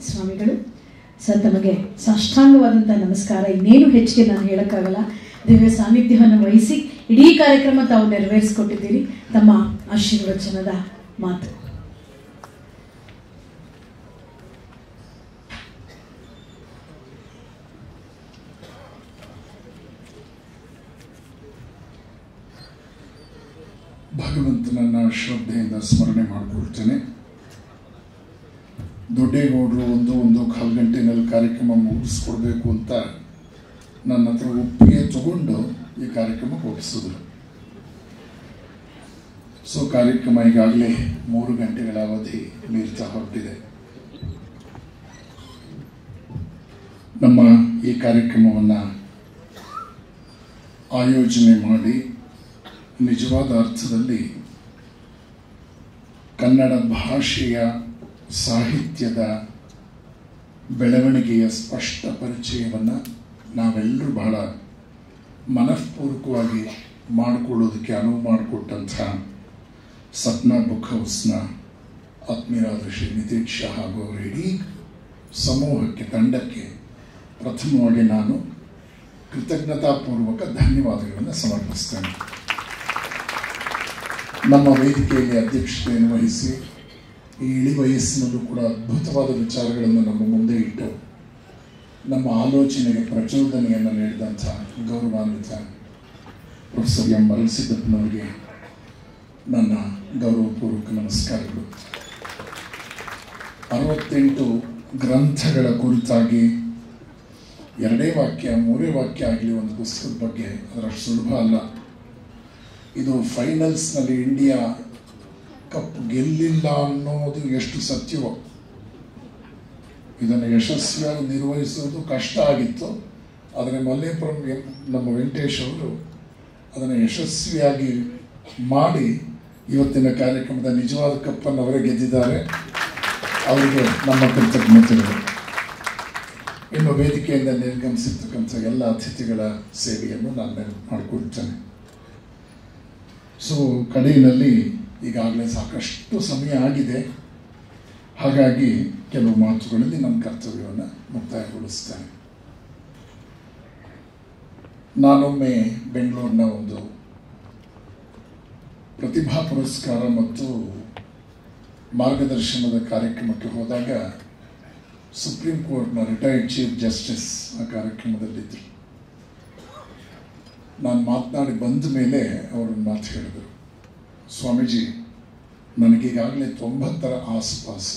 ಸ್ವಾಮಿಗಳು ಸರ್ ತಮಗೆ ಸಾಷ್ಟಾಂಗವಾದಂಥ ನಮಸ್ಕಾರ ಇನ್ನೇನು ಹೆಚ್ಚಿಗೆ ನಾನು ಹೇಳೋಕ್ಕಾಗಲ್ಲ ದಿವ್ಯ ಸಾನ್ನಿಧ್ಯವನ್ನು ವಹಿಸಿ ಇಡೀ ಕಾರ್ಯಕ್ರಮ ತಾವು ನೆರವೇರಿಸಿಕೊಟ್ಟಿದ್ದೀರಿ ತಮ್ಮ ಆಶೀರ್ವಚನದ ಮಾತು ಭಗವಂತನನ್ನ ಶ್ರದ್ಧೆಯಿಂದ ಸ್ಮರಣೆ ಮಾಡಿಕೊಳ್ತೇನೆ ದೊಡ್ಡೇಗೌಡರು ಒಂದು ಒಂದು ಕಾಲು ಗಂಟೆನಲ್ಲಿ ಕಾರ್ಯಕ್ರಮ ಮುಗಿಸ್ಕೊಡ್ಬೇಕು ಅಂತ ನನ್ನ ಹತ್ರ ಒಪ್ಪಿಗೆ ತಗೊಂಡು ಈ ಕಾರ್ಯಕ್ರಮ ಒಪ್ಪಿಸಿದ್ರು ಸೊ ಕಾರ್ಯಕ್ರಮ ಈಗಾಗಲೇ ಮೂರು ಗಂಟೆಗಳ ಅವಧಿ ಮೀರ್ತಾ ಹೊರಟಿದೆ ನಮ್ಮ ಈ ಕಾರ್ಯಕ್ರಮವನ್ನು ಆಯೋಜನೆ ಮಾಡಿ ನಿಜವಾದ ಅರ್ಥದಲ್ಲಿ ಕನ್ನಡ ಭಾಷೆಯ ಸಾಹಿತ್ಯದ ಬೆಳವಣಿಗೆಯ ಸ್ಪಷ್ಟ ಪರಿಚಯವನ್ನು ನಾವೆಲ್ಲರೂ ಬಹಳ ಮನಃಪೂರ್ವಕವಾಗಿ ಮಾಡಿಕೊಳ್ಳೋದಕ್ಕೆ ಅನುವು ಮಾಡಿಕೊಟ್ಟಂಥ ಸಪ್ನಾ ಬುಕ್ ಹೌಸ್ನ ಆತ್ಮೀಯರಾದ ಶ್ರೀ ನಿತೀಶ್ ಶಾ ಹಾಗೂ ಅವರ ಇಡೀ ಸಮೂಹಕ್ಕೆ ತಂಡಕ್ಕೆ ಪ್ರಥಮವಾಗಿ ನಾನು ಕೃತಜ್ಞತಾಪೂರ್ವಕ ಧನ್ಯವಾದಗಳನ್ನು ಸಮರ್ಪಿಸ್ತೇನೆ ನಮ್ಮ ವೇದಿಕೆಯಲ್ಲಿ ಅಧ್ಯಕ್ಷತೆಯನ್ನು ವಹಿಸಿ ಈ ಇಳಿ ವಯಸ್ಸಿನಲ್ಲೂ ಕೂಡ ಅದ್ಭುತವಾದ ವಿಚಾರಗಳನ್ನು ನಮ್ಮ ಮುಂದೆ ಇಟ್ಟು ನಮ್ಮ ಆಲೋಚನೆಗೆ ಪ್ರಚೋದನೆಯನ್ನು ನೀಡಿದಂಥ ಗೌರವಾನ್ವಿತ ಪ್ರೊಫೆಸರ್ ಎಂ ಮರಳಸಿದ್ದಪ್ಪನವರಿಗೆ ನನ್ನ ಗೌರವಪೂರ್ವಕ ನಮಸ್ಕಾರಗಳು ಅರವತ್ತೆಂಟು ಗ್ರಂಥಗಳ ಕುರಿತಾಗಿ ಎರಡೇ ವಾಕ್ಯ ಮೂರೇ ವಾಕ್ಯ ಆಗಲಿ ಒಂದು ಪುಸ್ತಕದ ಬಗ್ಗೆ ಅದರಷ್ಟು ಸುಲಭ ಅಲ್ಲ ಇದು ಫೈನಲ್ಸ್ನಲ್ಲಿ ಇಂಡಿಯಾ ಕಪ್ ಗೆಲ್ಲಿಲ್ಲ ಅನ್ನೋದು ಎಷ್ಟು ಸತ್ಯವೋ ಇದನ್ನು ಯಶಸ್ವಿಯಾಗಿ ನಿರ್ವಹಿಸೋದು ಕಷ್ಟ ಆಗಿತ್ತು ಆದರೆ ಮಲ್ಲೇಪುರಂ ಎಂ- ನಮ್ಮ ವೆಂಕಟೇಶ್ ಅವರು ಅದನ್ನು ಯಶಸ್ವಿಯಾಗಿ ಮಾಡಿ ಇವತ್ತಿನ ಕಾರ್ಯಕ್ರಮದ ನಿಜವಾದ ಕಪ್ಪನ್ನು ಅವರೇ ಗೆದ್ದಿದ್ದಾರೆ ಅವರಿಗೆ ನಮ್ಮ ಕೃತಜ್ಞತೆಗಳು ಇನ್ನು ವೇದಿಕೆಯಿಂದ ನಿರ್ಗಮಿಸಿರ್ತಕ್ಕಂಥ ಎಲ್ಲ ಅತಿಥಿಗಳ ಸೇವೆಯನ್ನು ನಾನು ನೆನಪು ಮಾಡಿಕೊಳ್ತೇನೆ ಸೊ ಕಡೆಯಲ್ಲಿ ಈಗಾಗಲೇ ಸಾಕಷ್ಟು ಸಮಯ ಆಗಿದೆ ಹಾಗಾಗಿ ಕೆಲವು ಮಾತುಗಳಲ್ಲಿ ನನ್ನ ಕರ್ತವ್ಯವನ್ನು ಮುಕ್ತಾಯಗೊಳಿಸ್ತೇನೆ ನಾನೊಮ್ಮೆ ಬೆಂಗಳೂರಿನ ಒಂದು ಪ್ರತಿಭಾ ಪುರಸ್ಕಾರ ಮತ್ತು ಮಾರ್ಗದರ್ಶನದ ಕಾರ್ಯಕ್ರಮಕ್ಕೆ ಹೋದಾಗ ಸುಪ್ರೀಂ ಕೋರ್ಟ್ನ ರಿಟೈರ್ಡ್ ಚೀಫ್ ಜಸ್ಟಿಸ್ ಆ ಕಾರ್ಯಕ್ರಮದಲ್ಲಿದ್ದರು ನಾನು ಮಾತನಾಡಿ ಬಂದ ಮೇಲೆ ಅವರು ಮಾತು ಹೇಳಿದರು ಸ್ವಾಮೀಜಿ ನನಗೀಗಾಗಲೇ ತೊಂಬತ್ತರ ಆಸುಪಾಸು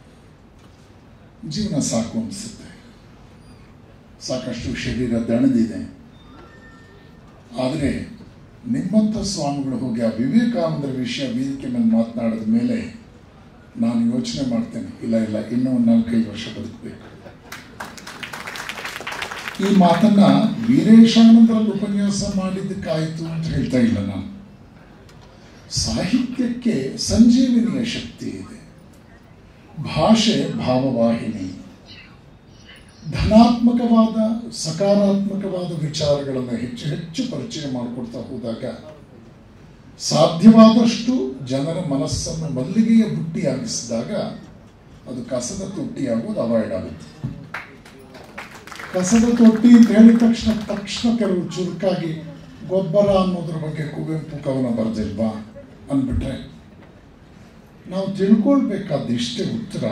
ಜೀವನ ಸಾಕು ಅನಿಸುತ್ತೆ ಸಾಕಷ್ಟು ಶರೀರ ದಣದಿದೆ ಆದರೆ ನಿಮ್ಮಂಥ ಸ್ವಾಮಿಗಳು ಹೋಗಿ ಆ ವಿವೇಕಾನಂದರ ವಿಷಯ ವೇದಿಕೆ ಮೇಲೆ ಮಾತನಾಡಿದ ಮೇಲೆ ನಾನು ಯೋಚನೆ ಮಾಡ್ತೇನೆ ಇಲ್ಲ ಇಲ್ಲ ಇನ್ನೂ ಒಂದು ನಾಲ್ಕೈದು ವರ್ಷ ಬದುಕಬೇಕು ಈ ಮಾತನ್ನ ವೀರೇಶಾನಂದರಲ್ಲಿ ಉಪನ್ಯಾಸ ಮಾಡಿದ್ದಕ್ಕಾಯಿತು ಅಂತ ಹೇಳ್ತಾ ಇಲ್ಲ ನಾನು ಸಾಹಿತ್ಯಕ್ಕೆ ಸಂಜೀವಿನಿಯ ಶಕ್ತಿ ಇದೆ ಭಾಷೆ ಭಾವವಾಹಿನಿ ಧನಾತ್ಮಕವಾದ ಸಕಾರಾತ್ಮಕವಾದ ವಿಚಾರಗಳನ್ನು ಹೆಚ್ಚು ಹೆಚ್ಚು ಪರಿಚಯ ಮಾಡಿಕೊಡ್ತಾ ಹೋದಾಗ ಸಾಧ್ಯವಾದಷ್ಟು ಜನರ ಮನಸ್ಸನ್ನು ಮಲ್ಲಿಗೆಯ ಬುಟ್ಟಿಯಾಗಿಸಿದಾಗ ಅದು ಕಸದ ತೊಟ್ಟಿಯಾಗೋದು ಅವಾಯ್ಡ್ ಆಗುತ್ತೆ ಕಸದ ತೊಟ್ಟಿ ಅಂತ ಹೇಳಿದ ತಕ್ಷಣ ತಕ್ಷಣ ಕೆಲವು ಚುರುಕಾಗಿ ಗೊಬ್ಬರ ಅನ್ನೋದ್ರ ಬಗ್ಗೆ ಕುವೆಂಪು ಕವನ ಬರೆದಿಲ್ವಾ ಅಂದ್ಬಿಟ್ರೆ ನಾವು ತಿಳ್ಕೊಳ್ಬೇಕಾದ ಇಷ್ಟೇ ಉತ್ತರ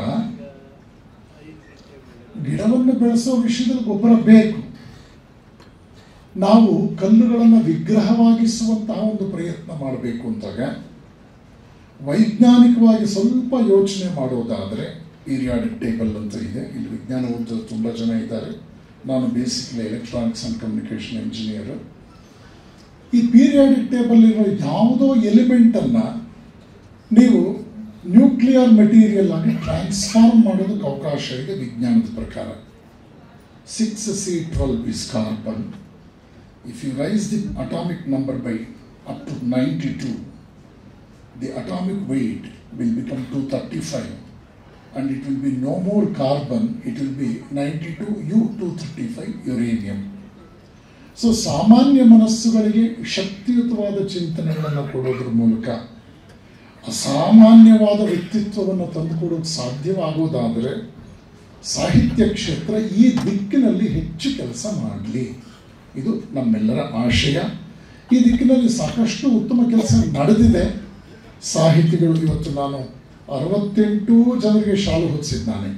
ಗಿಡವನ್ನು ಬೆಳೆಸೋ ವಿಷಯದಲ್ಲಿ ಗೊಬ್ಬರ ಬೇಕು ನಾವು ಕಲ್ಲುಗಳನ್ನು ವಿಗ್ರಹವಾಗಿಸುವಂತಹ ಒಂದು ಪ್ರಯತ್ನ ಮಾಡಬೇಕು ಅಂದಾಗ ವೈಜ್ಞಾನಿಕವಾಗಿ ಸ್ವಲ್ಪ ಯೋಚನೆ ಮಾಡೋದಾದರೆ ಪೀರಿಯಾಡಿಕ್ ಟೇಬಲ್ ಅಂತ ಇದೆ ಇಲ್ಲಿ ವಿಜ್ಞಾನ ಓದೋರು ತುಂಬ ಜನ ಇದ್ದಾರೆ ನಾನು basically electronics and communication engineer ಈ ಪೀರಿಯಾಡಿಕ್ ಟೇಬಲ್ ಇರೋ ಯಾವುದೋ ಎಲಿಮೆಂಟನ್ನು ನೀವು ನ್ಯೂಕ್ಲಿಯರ್ ಮೆಟೀರಿಯಲ್ ಆಗಿ ಟ್ರಾನ್ಸ್ಫಾರ್ಮ್ ಮಾಡೋದಕ್ಕೆ ಅವಕಾಶ ಇದೆ ವಿಜ್ಞಾನದ ಪ್ರಕಾರ six C twelve is carbon if you rise the atomic number by up to ninety two the atomic weight will become 235 and it will be no more carbon, it will be 92 U235 uranium. So ಸಾಮಾನ್ಯ ಮನಸ್ಸುಗಳಿಗೆ ಶಕ್ತಿಯುತವಾದ ಚಿಂತನೆಗಳನ್ನು ಕೊಡೋದ್ರ ಮೂಲಕ ಅಸಾಮಾನ್ಯವಾದ ವ್ಯಕ್ತಿತ್ವವನ್ನು ತಂದುಕೊಡೋಕೆ ಸಾಧ್ಯವಾಗೋದಾದರೆ ಸಾಹಿತ್ಯ ಕ್ಷೇತ್ರ ಈ ದಿಕ್ಕಿನಲ್ಲಿ ಹೆಚ್ಚು ಕೆಲಸ ಮಾಡಲಿ ಇದು ನಮ್ಮೆಲ್ಲರ ಆಶಯ ಈ ದಿಕ್ಕಿನಲ್ಲಿ ಸಾಕಷ್ಟು ಉತ್ತಮ ಕೆಲಸ ನಡೆದಿದೆ ಸಾಹಿತಿಗಳು ಇವತ್ತು ನಾನು ಅರವತ್ತೆಂಟು ಜನರಿಗೆ ಶಾಲು ಹೊದಿಸಿದ್ದಾನೆ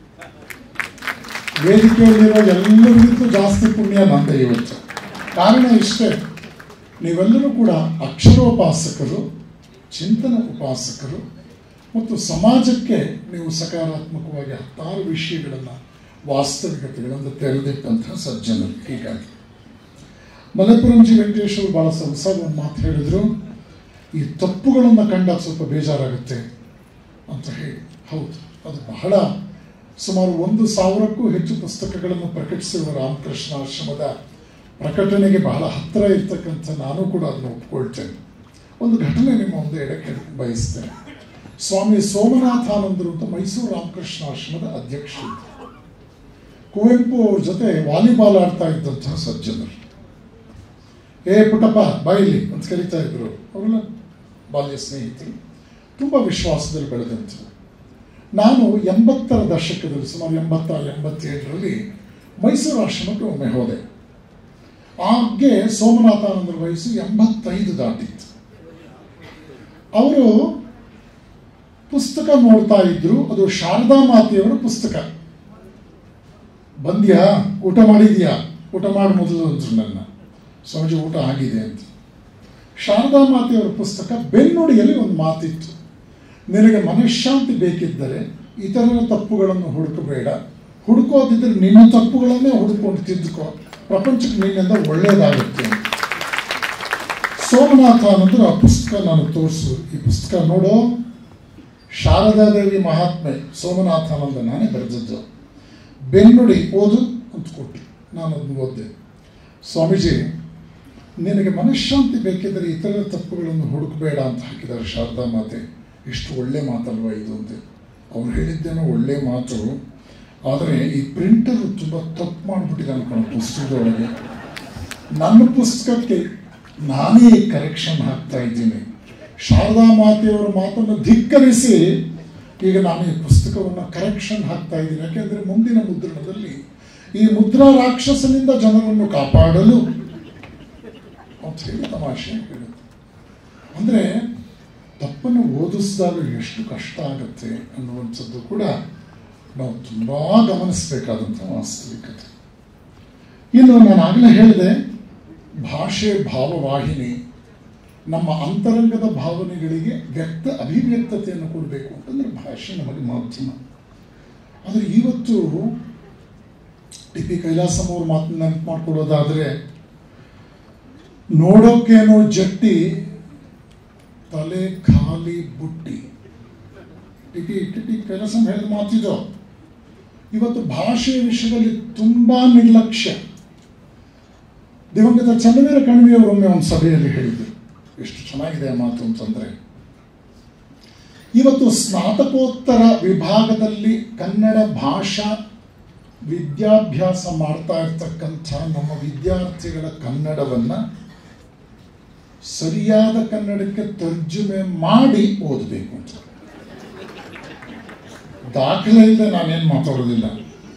ವೇದಿಕೆಯಲ್ಲಿರೋ ಎಲ್ಲರಿಗಿಂತ ಜಾಸ್ತಿ ಪುಣ್ಯ ನಂದೆ ಇವತ್ತು ಕಾರಣ ಇಷ್ಟೇ ನೀವೆಲ್ಲರೂ ಕೂಡ ಅಕ್ಷರೋಪಾಸಕರು ಚಿಂತನ ಉಪಾಸಕರು ಮತ್ತು ಸಮಾಜಕ್ಕೆ ನೀವು ಸಕಾರಾತ್ಮಕವಾಗಿ ಹತ್ತಾರು ವಿಷಯಗಳನ್ನು ವಾಸ್ತವಿಕತೆಗಳನ್ನು ತೆರೆದಿಟ್ಟಂತಹ ಸಜ್ಜನರು ಹೀಗಾಗಿ ಮಲೆಪುರಂಜಿ ವೆಂಕಟೇಶ್ ಅವರು ಬಹಳ ಸೊಗಸಾದ ಒಂದು ಮಾತು ಹೇಳಿದ್ರು ಈ ತಪ್ಪುಗಳನ್ನು ಕಂಡಾಗ ಸ್ವಲ್ಪ ಬೇಜಾರಾಗುತ್ತೆ ಅಂತ ಹೇಳಿ ಹೌದು ಅದು ಬಹಳ ಸುಮಾರು ಒಂದು ಸಾವಿರಕ್ಕೂ ಹೆಚ್ಚು ಪುಸ್ತಕಗಳನ್ನು ಪ್ರಕಟಿಸಿರುವ ರಾಮಕೃಷ್ಣ ಆಶ್ರಮದ ಪ್ರಕಟಣೆಗೆ ಬಹಳ ಹತ್ತಿರ ಇರ್ತಕ್ಕಂಥ ನಾನು ಕೂಡ ಅದನ್ನು ಒಪ್ಕೊಳ್ತೇನೆ ಒಂದು ಘಟನೆ ನಿಮ್ಮ ಮುಂದೆ ಎಡಕ್ಕೆ ಬಯಸ್ತೇನೆ ಸ್ವಾಮಿ ಸೋಮನಾಥಾನಂದರು ಅಂತ ಮೈಸೂರು ರಾಮಕೃಷ್ಣ ಆಶ್ರಮದ ಅಧ್ಯಕ್ಷರು ಕುವೆಂಪು ಅವ್ರ ಜೊತೆ ವಾಲಿಬಾಲ್ ಆಡ್ತಾ ಇದ್ದಂತಹ ಸಜ್ಜನರು ಏ ಪುಟ್ಟಪ್ಪ ಬಾಯಿಲಿ ಅಂತ ಕರೀತಾ ಇದ್ರು ಅವರೆಲ್ಲ ಬಾಲ್ಯ ಸ್ನೇಹಿತರು ತುಂಬ ವಿಶ್ವಾಸದಲ್ಲಿ ಬೆಳೆದಂಥರು ನಾನು ಎಂಬತ್ತರ ದಶಕದಲ್ಲಿ ಸುಮಾರು ಎಂಬತ್ತ ಎಂಬತ್ತೇಳರಲ್ಲಿ ಮೈಸೂರು ಆಶ್ರಮಕ್ಕೆ ಒಮ್ಮೆ ಹೋದೆ ಆಗ್ಗೆ ಸೋಮನಾಥಾನಂದರ ವಯಸ್ಸು ಎಂಬತ್ತೈದು ದಾಟಿತ್ತು ಅವರು ಪುಸ್ತಕ ನೋಡ್ತಾ ಇದ್ರು ಅದು ಶಾರದಾ ಮಾತೆಯವರ ಪುಸ್ತಕ ಬಂದ್ಯಾ ಊಟ ಮಾಡಿದ್ಯಾ ಊಟ ಮಾಡಿ ಮೊದಲು ಅಂದ್ರು ನನ್ನ ಸ್ವಾಮೀಜಿ ಊಟ ಆಗಿದೆ ಅಂತ ಶಾರದಾ ಮಾತೆಯವರ ಪುಸ್ತಕ ಬೆನ್ನುಡಿಯಲ್ಲಿ ಒಂದು ಮಾತಿತ್ತು ನಿನಗೆ ಮನಃಶಾಂತಿ ಬೇಕಿದ್ದರೆ ಇತರರ ತಪ್ಪುಗಳನ್ನು ಹುಡುಕಬೇಡ ಹುಡುಕೋದಿದ್ದರೆ ನಿನ್ನ ತಪ್ಪುಗಳನ್ನೇ ಹುಡುಕೊಂಡು ತಿದ್ದುಕೋ ಪ್ರಪಂಚಕ್ಕೆ ನಿನ್ನಿಂದ ಒಳ್ಳೆಯದಾಗುತ್ತೆ ಅಂತ. ಸೋಮನಾಥಾನಂದರು ಆ ಪುಸ್ತಕ ನಾನು ತೋರಿಸು ಈ ಪುಸ್ತಕ ನೋಡೋ ಶಾರದಾದೇವಿ ಮಹಾತ್ಮೆ ಸೋಮನಾಥಾನಂದ ನಾನೇ ಬರೆದದ್ದು ಬೆನ್ನುಡಿ ಓದು ಅಂತ ಕೊಟ್ಟು ನಾನು ಅದನ್ನು ಓದಿದೆ ಸ್ವಾಮೀಜಿ ನಿನಗೆ ಮನಃಶಾಂತಿ ಬೇಕಿದ್ದರೆ ಇತರರ ತಪ್ಪುಗಳನ್ನು ಹುಡುಕಬೇಡ ಅಂತ ಹಾಕಿದ್ದಾರೆ ಶಾರದಾ ಮಾತೆ ಎಷ್ಟು ಒಳ್ಳೆ ಮಾತಲ್ವ ಇದು ಅಂತ ಅವ್ರು ಹೇಳಿದ್ದೇನೋ ಒಳ್ಳೆ ಮಾತು ಆದರೆ ಈ ಪ್ರಿಂಟರ್ ತುಂಬ ತಪ್ಪು ಮಾಡಿಬಿಟ್ಟಿದ್ದಾನೆ ಕಣ ಪುಸ್ತಕದೊಳಗೆ ನನ್ನ ಪುಸ್ತಕಕ್ಕೆ ನಾನೇ ಕರೆಕ್ಷನ್ ಹಾಕ್ತಾ ಇದ್ದೀನಿ ಶಾರದಾ ಮಾತೆಯವರ ಮಾತನ್ನು ಧಿಕ್ಕರಿಸಿ ಈಗ ನಾನು ಈ ಪುಸ್ತಕವನ್ನು ಕರೆಕ್ಷನ್ ಹಾಕ್ತಾ ಇದ್ದೀನಿ ಯಾಕೆಂದರೆ ಮುಂದಿನ ಮುದ್ರಣದಲ್ಲಿ ಈ ಮುದ್ರಾ ರಾಕ್ಷಸನಿಂದ ಜನರನ್ನು ಕಾಪಾಡಲು ಅಂತ ಹೇಳಿ ತಮಾಷೆ ಹೇಳುತ್ತೆ ಅಂದರೆ ತಪ್ಪನ್ನು ಓದಿಸಿದಾಗ ಎಷ್ಟು ಕಷ್ಟ ಆಗುತ್ತೆ ಅನ್ನುವಂಥದ್ದು ಕೂಡ ನಾವು ತುಂಬ ಗಮನಿಸಬೇಕಾದಂಥ ವಾಸ್ತವಿಕತೆ ಇನ್ನು ನಾನು ಆಗಲೇ ಹೇಳಿದೆ ಭಾಷೆ ಭಾವವಾಹಿನಿ ನಮ್ಮ ಅಂತರಂಗದ ಭಾವನೆಗಳಿಗೆ ವ್ಯಕ್ತ ಅಭಿವ್ಯಕ್ತತೆಯನ್ನು ಕೊಡಬೇಕು ಅಂತಂದ್ರೆ ಭಾಷೆ ನಮಗೆ ಮಾಧ್ಯಮ ಆದರೆ ಇವತ್ತು ಟಿ ಪಿ ಕೈಲಾಸಂ ಅವ್ರ ಮಾತನ್ನ ನೆನಪು ಮಾಡ್ಕೊಳ್ಳೋದಾದರೆ ನೋಡೋಕೇನೋ ಜಟ್ಟಿ ತಲೆ ಖಾಲಿ ಬುಟ್ಟಿ T P T P Kailasam ಹೇಳಿದ ಮಾತಿದು ಇವತ್ತು ಭಾಷೆಯ ವಿಷಯದಲ್ಲಿ ತುಂಬಾ ನಿರ್ಲಕ್ಷ್ಯ ದಿವಂಗತ ಚನ್ನವೀರ ಕಣಿವೆಯವರೊಮ್ಮೆ ಒಂದು ಸಭೆಯಲ್ಲಿ ಹೇಳಿದರು ಎಷ್ಟು ಚೆನ್ನಾಗಿದೆ ಆ ಮಾತು ಅಂತಂದ್ರೆ ಇವತ್ತು ಸ್ನಾತಕೋತ್ತರ ವಿಭಾಗದಲ್ಲಿ ಕನ್ನಡ ಭಾಷಾ ವಿದ್ಯಾಭ್ಯಾಸ ಮಾಡ್ತಾ ಇರ್ತಕ್ಕಂಥ ನಮ್ಮ ವಿದ್ಯಾರ್ಥಿಗಳ ಕನ್ನಡವನ್ನ ಸರಿಯಾದ ಕನ್ನಡಕ್ಕೆ ತರ್ಜುಮೆ ಮಾಡಿ ಓದಬೇಕು ಅಂತ ದಾಖಲೆ ಇಲ್ಲದೆ ನಾನೇನು ಮಾತಾಡೋದಿಲ್ಲ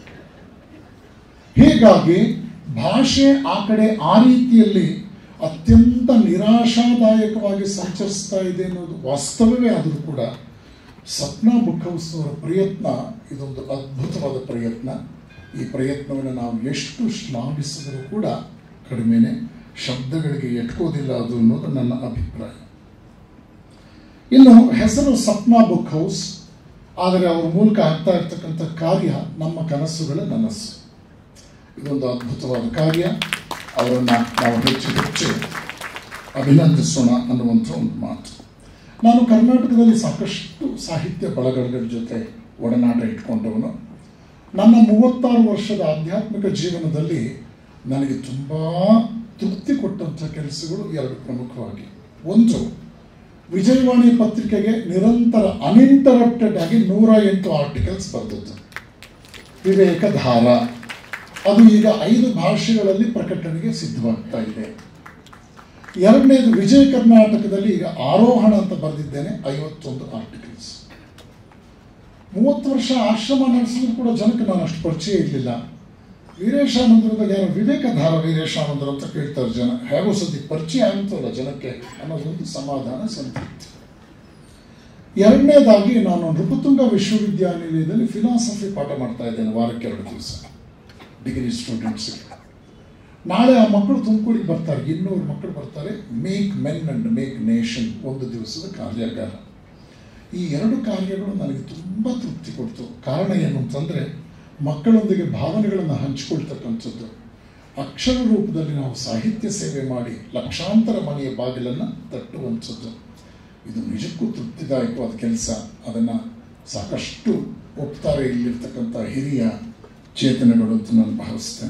ಹೀಗಾಗಿ ಭಾಷೆ ಆ ಕಡೆ ಆ ರೀತಿಯಲ್ಲಿ ಅತ್ಯಂತ ನಿರಾಶಾದಾಯಕವಾಗಿ ಸಂಚರಿಸ್ತಾ ಇದೆ ಅನ್ನೋದು ವಾಸ್ತವವೇ ಆದರೂ ಕೂಡ ಸಪ್ನಾ ಬುಕ್ ಹೌಸ್ ಅವರ ಪ್ರಯತ್ನ ಇದೊಂದು ಅದ್ಭುತವಾದ ಪ್ರಯತ್ನ ಈ ಪ್ರಯತ್ನವನ್ನು ನಾವು ಎಷ್ಟು ಶ್ಲಾಘಿಸಿದರೂ ಕೂಡ ಕಡಿಮೆನೆ ಶಬ್ದಗಳಿಗೆ ಎಟ್ಕೋದಿಲ್ಲ ಅದು ಅನ್ನೋದು ನನ್ನ ಅಭಿಪ್ರಾಯ ಇನ್ನು ಹೆಸರು ಸಪ್ನಾ ಬುಕ್ ಹೌಸ್ ಆದರೆ ಅವರ ಮೂಲಕ ಆಗ್ತಾ ಇರ್ತಕ್ಕಂಥ ಕಾರ್ಯ ನಮ್ಮ ಕನಸುಗಳ ನನಸು ಇದೊಂದು ಅದ್ಭುತವಾದ ಕಾರ್ಯ ಅವರನ್ನು ನಾವು ಹೆಚ್ಚು ಹೆಚ್ಚು ಅಭಿನಂದಿಸೋಣ ಅನ್ನುವಂಥ ಒಂದು ಮಾತು ನಾನು ಕರ್ನಾಟಕದಲ್ಲಿ ಸಾಕಷ್ಟು ಸಾಹಿತ್ಯ ಬಳಗಗಳ ಜೊತೆ ಒಡನಾಟ ಇಟ್ಕೊಂಡವನು ನನ್ನ ಮೂವತ್ತಾರು ವರ್ಷದ ಆಧ್ಯಾತ್ಮಿಕ ಜೀವನದಲ್ಲಿ ನನಗೆ ತುಂಬ ತೃಪ್ತಿ ಕೊಟ್ಟಂಥ ಕೆಲಸಗಳು ಎರಡು ಪ್ರಮುಖವಾಗಿ ಒಂದು ವಿಜಯವಾಣಿ ಪತ್ರಿಕೆಗೆ ನಿರಂತರ ಅನ್ಇಂಟರಪ್ಟೆಡ್ ಆಗಿ ನೂರ ಎಂಟು ಆರ್ಟಿಕಲ್ಸ್ ಬರೆದದ್ದು ವಿವೇಕಧಾರ ಅದು ಈಗ ಐದು ಭಾಷೆಗಳಲ್ಲಿ ಪ್ರಕಟಣೆಗೆ ಸಿದ್ಧವಾಗ್ತಾ ಇದೆ ಎರಡನೇದು ವಿಜಯ ಕರ್ನಾಟಕದಲ್ಲಿ ಈಗ ಆರೋಹಣ ಅಂತ ಬರೆದಿದ್ದೇನೆ ಐವತ್ತೊಂದು ಆರ್ಟಿಕಲ್ಸ್ ಮೂವತ್ತು ವರ್ಷ ಆಶ್ರಮ ನಡೆಸಿದ್ರು ಕೂಡ ಜನಕ್ಕೆ ನಾನು ಅಷ್ಟು ಪರಿಚಯ ಇರಲಿಲ್ಲ ವೀರೇಶಾನಂದರದಾಗ ಯಾರು ವಿವೇಕಧಾರ ವೀರೇಶಾನಂದರು ಅಂತ ಕೇಳ್ತಾರೆ ಜನ ಹೇಗೋ ಸದ್ಯ ಪರಿಚಯ ಆಗುತ್ತಲ್ಲ ಜನಕ್ಕೆ ಅನ್ನೋದೊಂದು ಸಮಾಧಾನ ಸಂತೃಪ್ತಿ ಎರಡನೇದಾಗಿ ನಾನು ನೃಪತುಂಗ ವಿಶ್ವವಿದ್ಯಾನಿಲಯದಲ್ಲಿ ಫಿಲಾಸಫಿ ಪಾಠ ಮಾಡ್ತಾ ಇದ್ದೇನೆ ವಾರಕ್ಕೆ ಎರಡು ದಿವಸ ಡಿಗ್ರಿ ಸ್ಟೂಡೆಂಟ್ಸ್ಗೆ ನಾಳೆ ಆ ಮಕ್ಕಳು ತುಮಕೂರಿಗೆ ಬರ್ತಾರೆ ಇನ್ನೂರು ಮಕ್ಕಳು ಬರ್ತಾರೆ make men and make nation ಒಂದು ದಿವಸದ ಕಾರ್ಯಾಗಾರ ಈ ಎರಡು ಕಾರ್ಯಗಳು ನನಗೆ ತುಂಬ ತೃಪ್ತಿ ಕೊಡ್ತು ಕಾರಣ ಏನು ಅಂತಂದರೆ ಮಕ್ಕಳೊಂದಿಗೆ ಭಾವನೆಗಳನ್ನು ಹಂಚಿಕೊಳ್ತಕ್ಕಂಥದ್ದು ಅಕ್ಷರ ರೂಪದಲ್ಲಿ ನಾವು ಸಾಹಿತ್ಯ ಸೇವೆ ಮಾಡಿ ಲಕ್ಷಾಂತರ ಮನೆಯ ಬಾಗಿಲನ್ನು ತಟ್ಟುವಂಥದ್ದು ಇದು ನಿಜಕ್ಕೂ ತೃಪ್ತಿದಾಯಕವಾದ ಕೆಲಸ ಅದನ್ನು ಸಾಕಷ್ಟು ಒಪ್ತಾರೆ ಇಲ್ಲಿರ್ತಕ್ಕಂಥ ಹಿರಿಯ ಚೇತನಗಳು ಅಂತ ನಾನು ಭಾವಿಸ್ತೇನೆ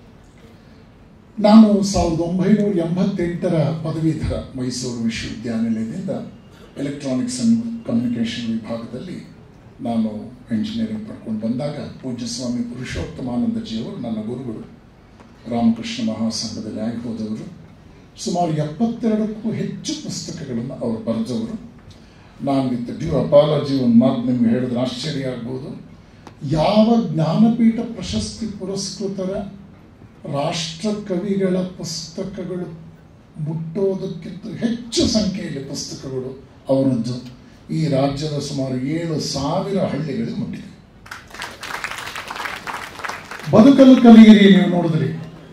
ನಾನು ಸಾವಿರದ ಒಂಬೈನೂರ ಎಂಬತ್ತೆಂಟರ ಪದವೀಧರ ಮೈಸೂರು ವಿಶ್ವವಿದ್ಯಾನಿಲಯದಿಂದ ಎಲೆಕ್ಟ್ರಾನಿಕ್ಸ್ ಅಂಡ್ ಕಮ್ಯುನಿಕೇಷನ್ ವಿಭಾಗದಲ್ಲಿ ನಾನು ಎಂಜಿನಿಯರಿಂಗ್ ಪಡ್ಕೊಂಡು ಬಂದಾಗ ಪೂಜ್ಯ ಸ್ವಾಮಿ ಪುರುಷೋತ್ತಮಾನಂದಜಿಯವರು ನನ್ನ ಗುರುಗಳು ರಾಮಕೃಷ್ಣ ಮಹಾಸಂಘದಲ್ಲಿ ಆಗಿ ಹೋದವರು ಸುಮಾರು ಎಪ್ಪತ್ತೆರಡಕ್ಕೂ ಹೆಚ್ಚು ಪುಸ್ತಕಗಳನ್ನು ಅವರು ಬರೆದವರು ನಾನು ವಿತ್ ಡ್ಯೂ ಅಪಾಲಜಿ ಒಂದು ಮಾತು ನಿಮ್ಗೆ ಹೇಳಿದ್ರೆ ಆಶ್ಚರ್ಯ ಆಗ್ಬೋದು ಯಾವ ಜ್ಞಾನಪೀಠ ಪ್ರಶಸ್ತಿ ಪುರಸ್ಕೃತರ ರಾಷ್ಟ್ರ ಕವಿಗಳ ಪುಸ್ತಕಗಳು ಮುಟ್ಟೋದಕ್ಕಿಂತ ಹೆಚ್ಚು ಸಂಖ್ಯೆಯಲ್ಲಿ ಪುಸ್ತಕಗಳು ಅವರದ್ದು ಈ ರಾಜ್ಯದ ಸುಮಾರು ಏಳು ಸಾವಿರ ಹಳ್ಳಿಗಳಿಗೆ ಮುಟ್ಟಿದೆ ಬದುಕಲು ಕಲಿಯಿರಿ ನೀವು ನೋಡಿದ್ರಿ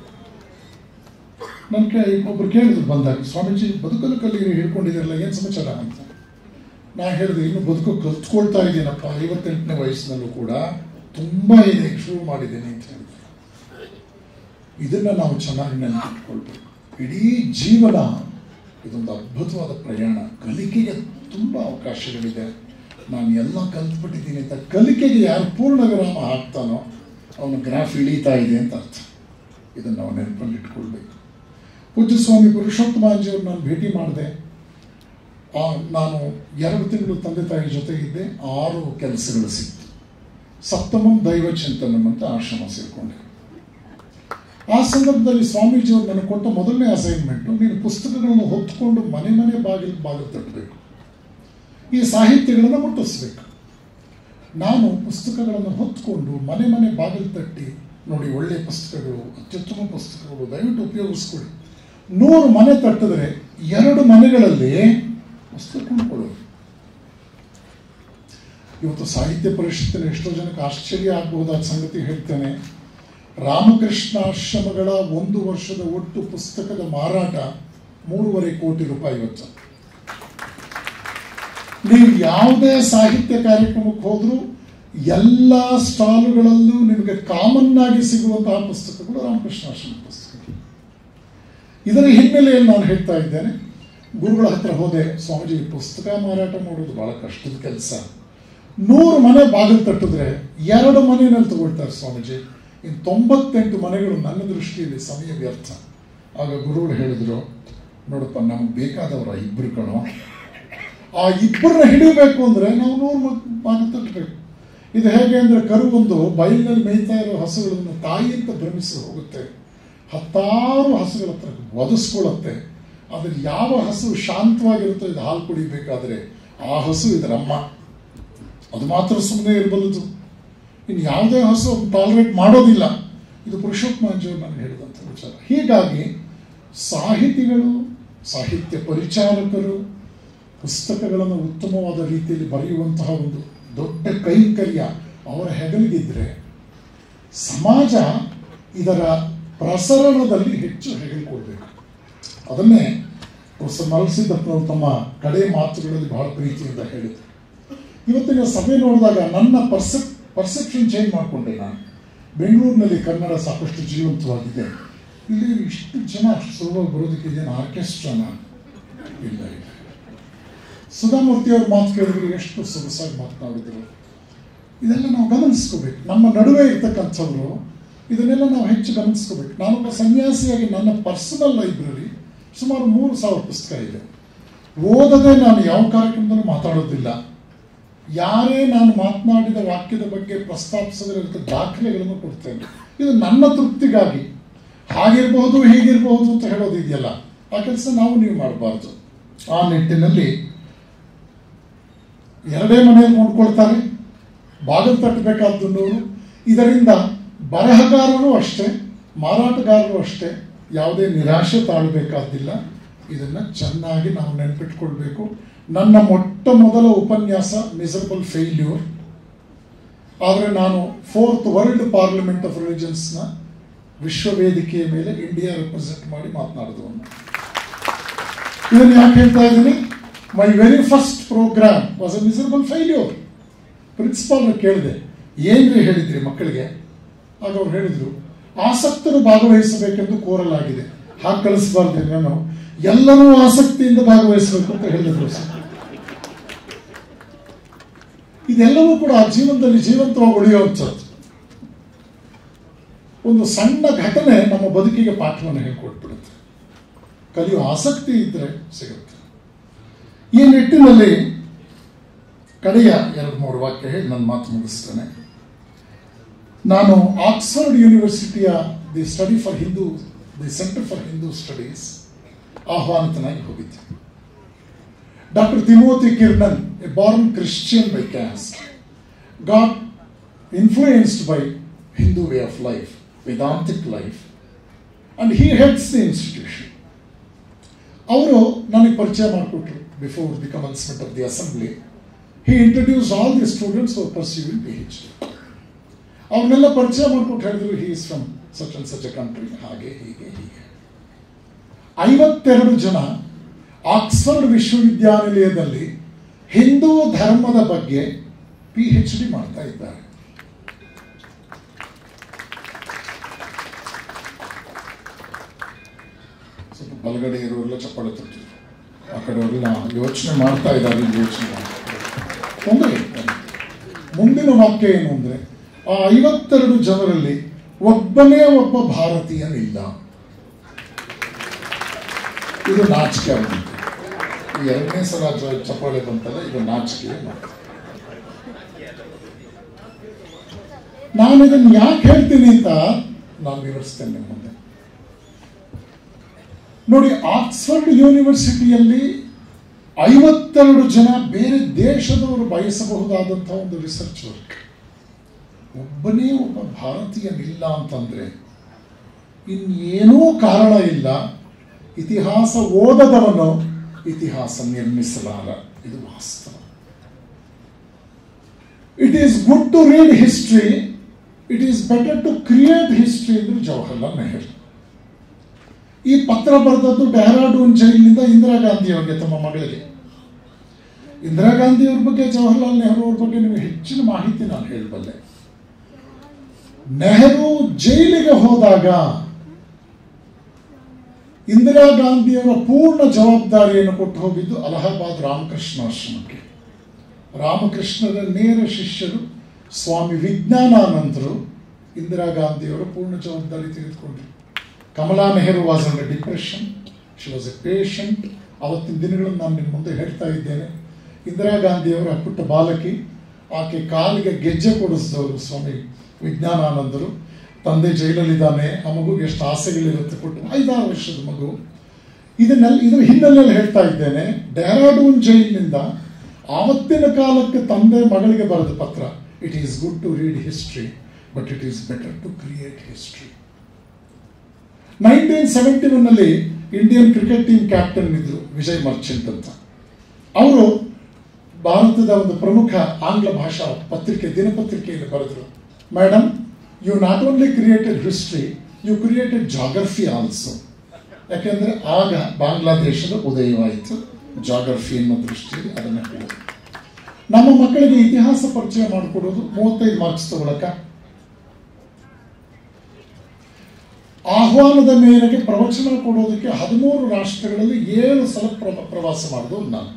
ನನ್ನ ಕೈ ಒಬ್ರು ಕೇಳಿದ್ರು ಬಂದಾಗ ಸ್ವಾಮೀಜಿ ಬದುಕಲು ಕಲಿಯಿರಿ ಹೇಳ್ಕೊಂಡಿದ್ದೀರಲ್ಲ ಏನು ಸಮಾಚಾರ ಅಂತ ನಾ ಹೇಳಿದೆ ಇನ್ನು ಬದುಕು ಕಲ್ತ್ಕೊಳ್ತಾ ಇದ್ದೀನಪ್ಪ ಐವತ್ತೆಂಟನೇ ವಯಸ್ಸಿನಲ್ಲೂ ಕೂಡ ತುಂಬ ಇದೆ ಶುರು ಮಾಡಿದ್ದೀನಿ ಅಂತ ಹೇಳಿದೆ ಇದನ್ನು ನಾವು ಚೆನ್ನಾಗಿ ನೆನಪಿಟ್ಕೊಳ್ಬೇಕು ಇಡೀ ಜೀವನ ಇದೊಂದು ಅದ್ಭುತವಾದ ಪ್ರಯಾಣ ಕಲಿಕೆಗೆ ತುಂಬ ಅವಕಾಶಗಳಿದೆ ನಾನು ಎಲ್ಲ ಕಲ್ತ್ಬಿಟ್ಟಿದ್ದೀನಿ ಅಂತ ಕಲಿಕೆಗೆ ಯಾರು ಪೂರ್ಣ ವಿರಾಮ ಹಾಕ್ತಾನೋ ಅವನು ಗ್ರಾಫ್ ಇಳೀತಾ ಇದೆ ಅಂತ ಅರ್ಥ ಇದನ್ನು ನಾವು ನೆನಪಲ್ಲಿ ಇಟ್ಕೊಳ್ಬೇಕು ಪೂಜ್ಯ ಸ್ವಾಮಿ ಪುರುಷೋತ್ತಮಾಜಿಯವ್ರು ನಾನು ಭೇಟಿ ಮಾಡಿದೆ ಆ ನಾನು ಎರಡು ತಿಂಗಳು ತಂದೆ ತಾಯಿ ಜೊತೆ ಇದ್ದೆ ಆರು ಕೆಲಸಗಳು ಸಿಕ್ತು ಸಪ್ತಮಂ ದೈವ ಚಿಂತನಂ ಅಂತ ಆಶ್ರಮ ಸೇರಿಕೊಂಡೆ ಆ ಸಂದರ್ಭದಲ್ಲಿ ಸ್ವಾಮೀಜಿಯವರು ನನಗೆ ಕೊಟ್ಟ ಮೊದಲನೇ ಅಸೈನ್ಮೆಂಟು ನೀನು ಪುಸ್ತಕಗಳನ್ನು ಹೊತ್ಕೊಂಡು ಮನೆ ಮನೆ ಬಾಗಿಲು ಬಾಗಿಲು ತಟ್ಟಬೇಕು ಈ ಸಾಹಿತ್ಯಗಳನ್ನು ಮುಟ್ಟಿಸ್ಬೇಕು ನಾನು ಪುಸ್ತಕಗಳನ್ನು ಹೊತ್ಕೊಂಡು ಮನೆ ಮನೆ ಬಾಗಿಲು ತಟ್ಟಿ ನೋಡಿ ಒಳ್ಳೆಯ ಪುಸ್ತಕಗಳು ಅತ್ಯುತ್ತಮ ಪುಸ್ತಕಗಳು ದಯವಿಟ್ಟು ಉಪಯೋಗಿಸ್ಕೊಳ್ಳಿ ನೂರು ಮನೆ ತಟ್ಟಿದ್ರೆ ಎರಡು ಮನೆಗಳಲ್ಲಿ ಪುಸ್ತಕ ಕೊಂಡ್ಕೊಳ್ಳೋದು ಇವತ್ತು ಸಾಹಿತ್ಯ ಪರಿಷತ್ತಿನ ಎಷ್ಟೋ ಜನಕ್ಕೆ ಆಶ್ಚರ್ಯ ಆಗಬಹುದಾದ ಸಂಗತಿ ಹೇಳ್ತೇನೆ ರಾಮಕೃಷ್ಣಾಶ್ರಮಗಳ ಒಂದು ವರ್ಷದ ಒಟ್ಟು ಪುಸ್ತಕದ ಮಾರಾಟ ಮೂರುವರೆ ಕೋಟಿ ರೂಪಾಯಿ ವೆಚ್ಚ ನೀವು ಯಾವುದೇ ಸಾಹಿತ್ಯ ಕಾರ್ಯಕ್ರಮಕ್ಕೆ ಹೋದರೂ ಎಲ್ಲ ಸ್ಟಾಲುಗಳಲ್ಲೂ ನಿಮಗೆ ಕಾಮನ್ ಆಗಿ ಸಿಗುವಂತಹ ಪುಸ್ತಕಗಳು ರಾಮಕೃಷ್ಣಾಶ್ರಮ ಪುಸ್ತಕಗಳು ಇದರ ಹಿನ್ನೆಲೆಯಲ್ಲಿ ನಾನು ಹೇಳ್ತಾ ಇದ್ದೇನೆ ಗುರುಗಳ ಹತ್ರ ಹೋದೆ ಸ್ವಾಮೀಜಿ ಪುಸ್ತಕ ಮಾರಾಟ ಮಾಡೋದು ಬಹಳ ಕಷ್ಟದ ಕೆಲಸ ನೂರು ಮನೆ ಬಾಗಿಲು ತಟ್ಟಿದ್ರೆ ಎರಡು ಮನೆಯಲ್ಲಿ ತಗೊಳ್ತಾರೆ ಸ್ವಾಮೀಜಿ ಇನ್ನು ತೊಂಬತ್ತೆಂಟು ಮನೆಗಳು ನನ್ನ ದೃಷ್ಟಿಯಲ್ಲಿ ಸಮಯ ವ್ಯರ್ಥ ಆಗ ಗುರುಗಳು ಹೇಳಿದ್ರು ನೋಡಪ್ಪ ನಮ್ಗೆ ಬೇಕಾದವರ ಇಬ್ಬರು ಕಣೋ ಆ ಇಬ್ಬರನ್ನ ಹಿಡಿಬೇಕು ಅಂದರೆ ನಾವು ನೂರು ಬಾಗಿಲು ತಟ್ಟಬೇಕು ಇದು ಹೇಗೆ ಅಂದರೆ ಕರು ಒಂದು ಬಯಲಿನಲ್ಲಿ ಮೇಯ್ತಾ ಇರೋ ಹಸುಗಳನ್ನು ತಾಯಿ ಅಂತ ಭ್ರಮಿಸಿ ಹೋಗುತ್ತೆ ಹತ್ತಾರು ಹಸುಗಳ ಹತ್ರ ಒದಿಸ್ಕೊಳ್ಳುತ್ತೆ ಆದರೆ ಯಾವ ಹಸು ಶಾಂತವಾಗಿರುತ್ತೋ ಇದು ಹಾಲು ಕುಡಿಬೇಕಾದ್ರೆ ಆ ಹಸು ಇದರಮ್ಮ ಅದು ಮಾತ್ರ ಸುಮ್ಮನೆ ಇರಬಲ್ಲದು ಇನ್ನು ಯಾವುದೇ ಹಸು ಟಾಲರೇಟ್ ಮಾಡೋದಿಲ್ಲ ಇದು ಪುರುಷೋತ್ತಮಾಂಜಿಯವರು ನನಗೆ ಹೇಳಿದಂಥ ವಿಚಾರ ಹೀಗಾಗಿ ಸಾಹಿತಿಗಳು ಸಾಹಿತ್ಯ ಪರಿಚಾರಕರು ಪುಸ್ತಕಗಳನ್ನು ಉತ್ತಮವಾದ ರೀತಿಯಲ್ಲಿ ಬರೆಯುವಂತಹ ಒಂದು ದೊಡ್ಡ ಕೈಂಕರ್ಯ ಅವರ ಹೆಗಲಿಗಿದ್ರೆ ಸಮಾಜ ಇದರ ಪ್ರಸರಣದಲ್ಲಿ ಹೆಚ್ಚು ಹೆಗಲಿಕೊಳ್ಬೇಕು ಅದನ್ನೇ ಪ್ರೊಫೆಸರ್ ಮಲಸಿದ್ದಪ್ಪನವರು ತಮ್ಮ ಕಡೆ ಮಾತುಗಳಲ್ಲಿ ಬಹಳ ಪ್ರೀತಿಯಿಂದ ಹೇಳಿದರು ಇವತ್ತಿನ ಸಭೆ ನೋಡಿದಾಗ ನನ್ನ ಪರ್ಸೆಪ್ ಪರ್ಸೆಪ್ಷನ್ ಚೇಂಜ್ ಮಾಡಿಕೊಂಡೆ ನಾನು ಬೆಂಗಳೂರಿನಲ್ಲಿ ಕನ್ನಡ ಸಾಕಷ್ಟು ಜೀವಂತವಾಗಿದೆ ಇಲ್ಲಿ ಇಷ್ಟು ಜನ ಅಷ್ಟು ಸುಲಭವಾಗಿ ಬರೋದಕ್ಕೆ ಇದೇನು ಆರ್ಕೆಸ್ಟ್ರಾನ ಇಲ್ಲ ಇಲ್ಲ ಸುಧಾಮೂರ್ತಿಯವ್ರ ಮಾತು ಕೇಳಿದ್ರೆ ಎಷ್ಟು ಸೊಗಸಾಗಿ ಮಾತನಾಡಿದ್ರು ಇದೆಲ್ಲ ನಾವು ಗಮನಿಸ್ಕೋಬೇಕು ನಮ್ಮ ನಡುವೆ ಇರ್ತಕ್ಕಂಥವ್ರು ಇದನ್ನೆಲ್ಲ ನಾವು ಹೆಚ್ಚು ಗಮನಿಸ್ಕೋಬೇಕು ನಾನೊಬ್ಬ ಸನ್ಯಾಸಿಯಾಗಿ ನನ್ನ ಪರ್ಸನಲ್ ಲೈಬ್ರರಿ ಸುಮಾರು ಮೂರು ಸಾವಿರ ಪುಸ್ತಕ ಇದೆ ಓದದೆ ನಾನು ಯಾವ ಕಾರ್ಯಕ್ರಮದಲ್ಲೂ ಮಾತಾಡೋದಿಲ್ಲ ಯಾರೇ ನಾನು ಮಾತನಾಡಿದ ವಾಕ್ಯದ ಬಗ್ಗೆ ಪ್ರಸ್ತಾಪಿಸಿದ್ರೆ ಅದಕ್ಕೆ ದಾಖಲೆಗಳನ್ನು ಕೊಡ್ತೇನೆ ಇದು ನನ್ನ ತೃಪ್ತಿಗಾಗಿ ಹಾಗಿರಬಹುದು ಹೀಗಿರಬಹುದು ಅಂತ ಹೇಳೋದಿದೆಯಲ್ಲ ಆ ಕೆಲಸ ನಾವು ನೀವು ಮಾಡಬಾರ್ದು ಆ ನಿಟ್ಟಿನಲ್ಲಿ ಎರಡೇ ಮನೆಯಲ್ಲಿ ಕೊಂಡ್ಕೊಳ್ತಾರೆ ಬಾಗಿಲು ತಟ್ಟಬೇಕಾದ್ದು ನೂರು ಇದರಿಂದ ಬರಹಗಾರರು ಅಷ್ಟೇ ಮಾರಾಟಗಾರರು ಅಷ್ಟೇ ಯಾವುದೇ ನಿರಾಶೆ ತಾಳಬೇಕಾದ್ದಿಲ್ಲ ಇದನ್ನು ಚೆನ್ನಾಗಿ ನಾವು ನೆನಪಿಟ್ಕೊಳ್ಬೇಕು ನನ್ನ ಮೊಟ್ಟ ಮೊದಲ ಉಪನ್ಯಾಸ ಮಿಸರಬಲ್ ಫೇಲ್ಯೂರ್ ಆದರೆ ನಾನು ಫೋರ್ತ್ ವರ್ಲ್ಡ್ ಪಾರ್ಲಿಮೆಂಟ್ ಆಫ್ ರಿಲಿಜನ್ಸ್ನ ವಿಶ್ವ ವೇದಿಕೆಯ ಮೇಲೆ ಇಂಡಿಯಾ ರೆಪ್ರೆಸೆಂಟ್ ಮಾಡಿ ಮಾತನಾಡಿದವನು ಇದನ್ನು ಯಾಕೆ ಹೇಳ್ತಾ ಇದ್ದೀನಿ my very first program was a miserable failure ಪ್ರಿನ್ಸಿಪಾಲ್ನ ಕೇಳಿದೆ ಏನ್ರಿ ಹೇಳಿದ್ರಿ ಮಕ್ಕಳಿಗೆ ಆಗ ಅವ್ರು ಹೇಳಿದ್ರು ಆಸಕ್ತರು ಭಾಗವಹಿಸಬೇಕೆಂದು ಕೋರಲಾಗಿದೆ ಹಾಗೆ ಕಳಿಸಬಾರ್ದು ನಾನು ಎಲ್ಲರೂ ಆಸಕ್ತಿಯಿಂದ ಭಾಗವಹಿಸಬೇಕು ಅಂತ ಹೇಳಿದ್ರು ಸರ್ ಇದೆಲ್ಲವೂ ಕೂಡ ಆ ಜೀವನದಲ್ಲಿ ಜೀವಂತವಾಗಿ ಉಳಿಯುವಂಥದ್ದು ಒಂದು ಸಣ್ಣ ಘಟನೆ ನಮ್ಮ ಬದುಕಿಗೆ ಪಾಠವನ್ನು ಹೇಳ್ಕೊಟ್ಬಿಡುತ್ತೆ ಕಲಿಯುವ ಆಸಕ್ತಿ ಇದ್ದರೆ ಸಿಗುತ್ತೆ ಈ ನಿಟ್ಟಿನಲ್ಲಿ ಕಡೆಯ ಎರಡು ಮೂರು ವಾಕ್ಯ ಹೇಳಿ ನನ್ನ ಮಾತು ಮುಗಿಸ್ತೇನೆ ನಾನು ಆಕ್ಸ್ಫರ್ಡ್ ಯೂನಿವರ್ಸಿಟಿಯ the study for Hindu the centre for Hindu studies ಆಹ್ವಾನಿತನಾಗಿ ಹೋಗಿದ್ದೆ doctor Timothy Kiernan a born Christian by caste got influenced by Hindu way of life Vedantic life and he heads the institution ಅವರು ನನಗೆ ಪರಿಚಯ ಮಾಡಿಕೊಟ್ರು before the commencement of the assembly he introduce all the students for pursuing P H D ಅವ್ರನ್ನೆಲ್ಲ ಪರಿಚಯ ಮಾಡಿಕೊಟ್ಟು ಹೇಳಿದ್ರು he is from such and such A country ಹಾಗೆ ಹೀಗೆ ಹೀಗೆ ಐವತ್ತೆರಡು ಜನ ಆಕ್ಸ್ಫರ್ಡ್ ವಿಶ್ವವಿದ್ಯಾನಿಲಯದಲ್ಲಿ ಹಿಂದೂ ಧರ್ಮದ ಬಗ್ಗೆ ಪಿ ಎಚ್ ಡಿ ಮಾಡ್ತಾ ಇದ್ದಾರೆ ಸ್ವಲ್ಪ ಬಲಗಡೆ ಇರುವಲ್ಲ ಚಪ್ಪಾಳೆ ತಟ್ಟಿದ್ರು ಆ ಕಡೆಯವರೆಲ್ಲ ಯೋಚನೆ ಮಾಡ್ತಾ ಇದ್ದಾರೆ ಇಲ್ಲಿ ಯೋಚನೆ ಮಾಡ್ತಾ ಇದ್ದಾರೆ. ತೊಂದರೆ ಇಲ್ಲ. ಮುಂದಿನ ವಾಕ್ಯ ಏನು ಅಂದ್ರೆ ಆ ಐವತ್ತೆರಡು ಜನರಲ್ಲಿ ಒಬ್ಬನೇ ಒಬ್ಬ ಭಾರತೀಯನಿಲ್ಲ ಇದು ನಾಚಿಕೆ ಆಗುತ್ತೆ ಈ ಎರಡನೇ ಸಲ ಜ- ಚಪ್ಪಾಳೆ ಬಂತಲ್ಲ ಇದು ನಾಚಿಕೆ ನಾನು ಇದನ್ನು ಯಾಕೆ ಹೇಳ್ತೀನಿ ಅಂತ ನಾನು ವಿವರಿಸ್ತೇನೆ ನಿಮ್ಮ ಮುಂದೆ ನೋಡಿ ಆಕ್ಸ್ಫರ್ಡ್ ಯೂನಿವರ್ಸಿಟಿಯಲ್ಲಿ ಐವತ್ತೆರಡು ಜನ ಬೇರೆ ದೇಶದವರು ಬಯಸಬಹುದಾದಂತಹ ಒಂದು ರಿಸರ್ಚ್ ವರ್ಕ್ ಒಬ್ಬನೇ ಒಬ್ಬ ಭಾರತೀಯನಿಲ್ಲ ಅಂತಂದ್ರೆ ಇನ್ನೇನೂ ಕಾರಣ ಇಲ್ಲ ಇತಿಹಾಸ ಓದದವನು ಇತಿಹಾಸ ನಿರ್ಮಿಸಲಾರ ಇದು ವಾಸ್ತವ it is good to read history it is better to create history ಅಂದ್ರೆ ಜವಾಹರ್ಲಾಲ್ ನೆಹರು ಈ ಪತ್ರ ಬರೆದದ್ದು ಡೆಹ್ರಾಡೂನ್ ಜೈಲಿನಿಂದ ಇಂದಿರಾ ಗಾಂಧಿ ಅವರಿಗೆ ತಮ್ಮ ಮಗಳಿಗೆ ಇಂದಿರಾ ಗಾಂಧಿ ಅವ್ರ ಬಗ್ಗೆ ಜವಾಹರ್ಲಾಲ್ ನೆಹರು ಅವ್ರ ಬಗ್ಗೆ ನಿಮಗೆ ಹೆಚ್ಚಿನ ಮಾಹಿತಿ ನಾನು ಹೇಳಬಲ್ಲೆ ನೆಹರು ಜೈಲಿಗೆ ಹೋದಾಗ ಇಂದಿರಾ ಗಾಂಧಿಯವರ ಪೂರ್ಣ ಜವಾಬ್ದಾರಿಯನ್ನು ಕೊಟ್ಟು ಹೋಗಿದ್ದು ಅಲಹಾಬಾದ್ ರಾಮಕೃಷ್ಣ ಆಶ್ರಮಕ್ಕೆ ರಾಮಕೃಷ್ಣರ ನೇರ ಶಿಷ್ಯರು ಸ್ವಾಮಿ ವಿಜ್ಞಾನಾನಂದರು ಇಂದಿರಾ ಗಾಂಧಿಯವರ ಪೂರ್ಣ ಜವಾಬ್ದಾರಿ ತೆಗೆದುಕೊಂಡ್ರು Kamala Nehru was under depression she was a patient ಅವತ್ತಿನ ದಿನಗಳನ್ನು ನಾನು ನಿಮ್ಮ ಮುಂದೆ ಹೇಳ್ತಾ ಇದ್ದೇನೆ ಇಂದಿರಾ ಗಾಂಧಿಯವರ ಪುಟ್ಟ ಬಾಲಕಿ ಆಕೆ ಕಾಲಿಗೆ ಗೆಜ್ಜೆ ಕೊಡಿಸಿದವರು ಸ್ವಾಮಿ ವಿಜ್ಞಾನಾನಂದರು ತಂದೆ ಜೈಲಲ್ಲಿದ್ದಾನೆ ಆ ಮಗುಗೆ ಎಷ್ಟು ಆಸೆಗಳಿರುತ್ತೆ ಕೊಟ್ಟು ಐದಾರು ವರ್ಷದ ಮಗು ಇದನ್ನೆಲ್ಲ ಇದರ ಹಿನ್ನೆಲೆಯಲ್ಲಿ ಹೇಳ್ತಾ ಇದ್ದೇನೆ ಡೆಹ್ರಾಡೂನ್ ಜೈಲಿನಿಂದ ಆವತ್ತಿನ ಕಾಲಕ್ಕೆ ತಂದೆ ಮಗಳಿಗೆ ಬರೆದ ಪತ್ರ it is good to read history but it is better to create history nineteen seventy ಒನ್ನಲ್ಲಿ ಇಂಡಿಯನ್ ಕ್ರಿಕೆಟ್ ಟೀಮ್ ಕ್ಯಾಪ್ಟನ್ ಇದ್ರು ವಿಜಯ್ ಮರ್ಚೆಂಟ್ ಅಂತ ಅವರು ಭಾರತದ ಒಂದು ಪ್ರಮುಖ ಆಂಗ್ಲ ಭಾಷಾ ಪತ್ರಿಕೆ ದಿನಪತ್ರಿಕೆಯಲ್ಲಿ ಬರೆದರು madam you not only created history you created geography also ಯಾಕೆಂದ್ರೆ ಆಗ ಬಾಂಗ್ಲಾದೇಶದ ಉದಯವಾಯಿತು ಜಾಗ್ರಫಿ ಅನ್ನೋ ದೃಷ್ಟಿಯಲ್ಲಿ ಅದನ್ನು ಹೇಳಿದ್ರು ನಮ್ಮ ಮಕ್ಕಳಿಗೆ ಇತಿಹಾಸ ಪರಿಚಯ ಮಾಡಿಕೊಡೋದು ಮೂವತ್ತೈದು ಮಾರ್ಕ್ಸ್ ತಗೊಳಕ ಆಹ್ವಾನದ ಮೇರೆಗೆ ಪ್ರವಚನ ಕೊಡೋದಕ್ಕೆ ಹದಿಮೂರು ರಾಷ್ಟ್ರಗಳಲ್ಲಿ ಏಳು ಸಲ ಪ್ರ- ಪ್ರವಾಸ ಮಾಡಿದ್ರು ನಾನು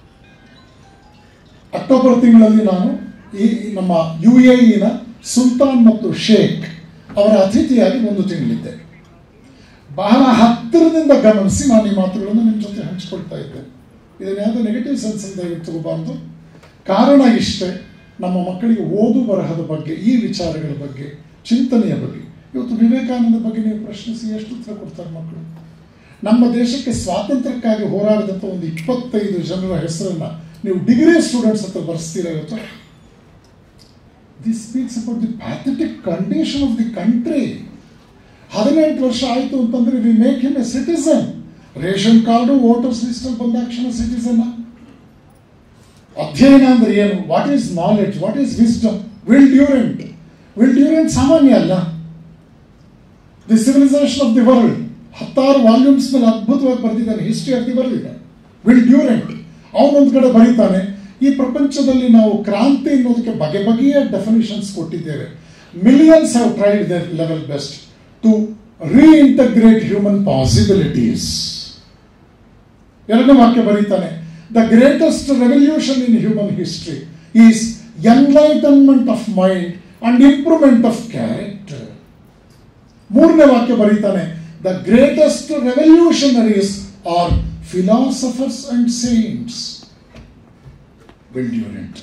ಅಕ್ಟೋಬರ್ ತಿಂಗಳಲ್ಲಿ ನಾನು ಈ ನಮ್ಮ ಯು ಎ ಇನ ಸುಲ್ತಾನ್ ಮತ್ತು ಶೇಖ್ ಅವರ ಅತಿಥಿಯಾಗಿ ಒಂದು ತಿಂಗಳಿದ್ದೆ ಬಹಳ ಹತ್ತಿರದಿಂದ ಗಮನಿಸಿ ನಾನು ಈ ಮಾತುಗಳನ್ನು ನಿಮ್ಮ ಜೊತೆ ಹಂಚಿಕೊಳ್ತಾ ಇದ್ದೆ ಇದನ್ನ ಯಾವುದೋ ನೆಗೆಟಿವ್ ಸೆನ್ಸ್ ಅಂತ ದಯವಿಟ್ಟು ತಗೋಬಾರ್ದು ಕಾರಣ ಇಷ್ಟೇ ನಮ್ಮ ಮಕ್ಕಳಿಗೆ ಓದು ಬರಹದ ಬಗ್ಗೆ ಈ ವಿಚಾರಗಳ ಬಗ್ಗೆ ಚಿಂತನೆಯ ಬಗ್ಗೆ ಇವತ್ತು ವಿವೇಕಾನಂದ ಬಗ್ಗೆ ನೀವು ಪ್ರಶ್ನಿಸಿ ಎಷ್ಟು ಉತ್ತರ ಕೊಡ್ತಾರೆ ಮಕ್ಕಳು ನಮ್ಮ ದೇಶಕ್ಕೆ ಸ್ವಾತಂತ್ರ್ಯಕ್ಕಾಗಿ ಹೋರಾಡಿದಂಥ ಒಂದು ಇಪ್ಪತ್ತೈದು ಜನರ ಹೆಸರನ್ನ ನೀವು ಡಿಗ್ರಿ ಸ್ಟೂಡೆಂಟ್ಸ್ ಹತ್ರ ಬರೆಸ್ತೀರಾ ಇವತ್ತು this speaks about the pathetic condition of the country ಹದಿನೆಂಟು ವರ್ಷ ಆಯಿತು ಅಂತಂದ್ರೆ we make him a citizen ration card voters ಲಿಸ್ಟಲ್ಲಿ ಬಂದಾಕ್ಷಣ ಸಿಟಿಸನ್ ಅಧ್ಯಯನ ಅಂದ್ರೆ ಏನು what is knowledge what is wisdom Will Durant Will Durant ಸಾಮಾನ್ಯ ಅಲ್ಲ the civilization of the world ಹತ್ತಾರು ವಾಲ್ಯೂಮ್ಸ್ ಮೇಲೆ ಅದ್ಭುತವಾಗಿ ಬರೆದಿದ್ದಾನೆ history of the world Will Durant ಅವನೊಂದು ಕಡೆ ಬರೀತಾನೆ ಈ ಪ್ರಪಂಚದಲ್ಲಿ ನಾವು ಕ್ರಾಂತಿ ಅನ್ನೋದಕ್ಕೆ ಬಗೆ ಬಗೆಯ ಡೆಫಿನಿಷನ್ಸ್ ಕೊಟ್ಟಿದ್ದೇವೆ millions have tried their level best to reintegrate human possibilities ಎರಡನೇ ವಾಕ್ಯ ಬರೀತಾನೆ the greatest revolution in human history is enlightenment of mind and improvement of character ಮೂರನೇ ವಾಕ್ಯ ಬರೀತಾನೆ the greatest revolutionaries are philosophers and saints Will Durant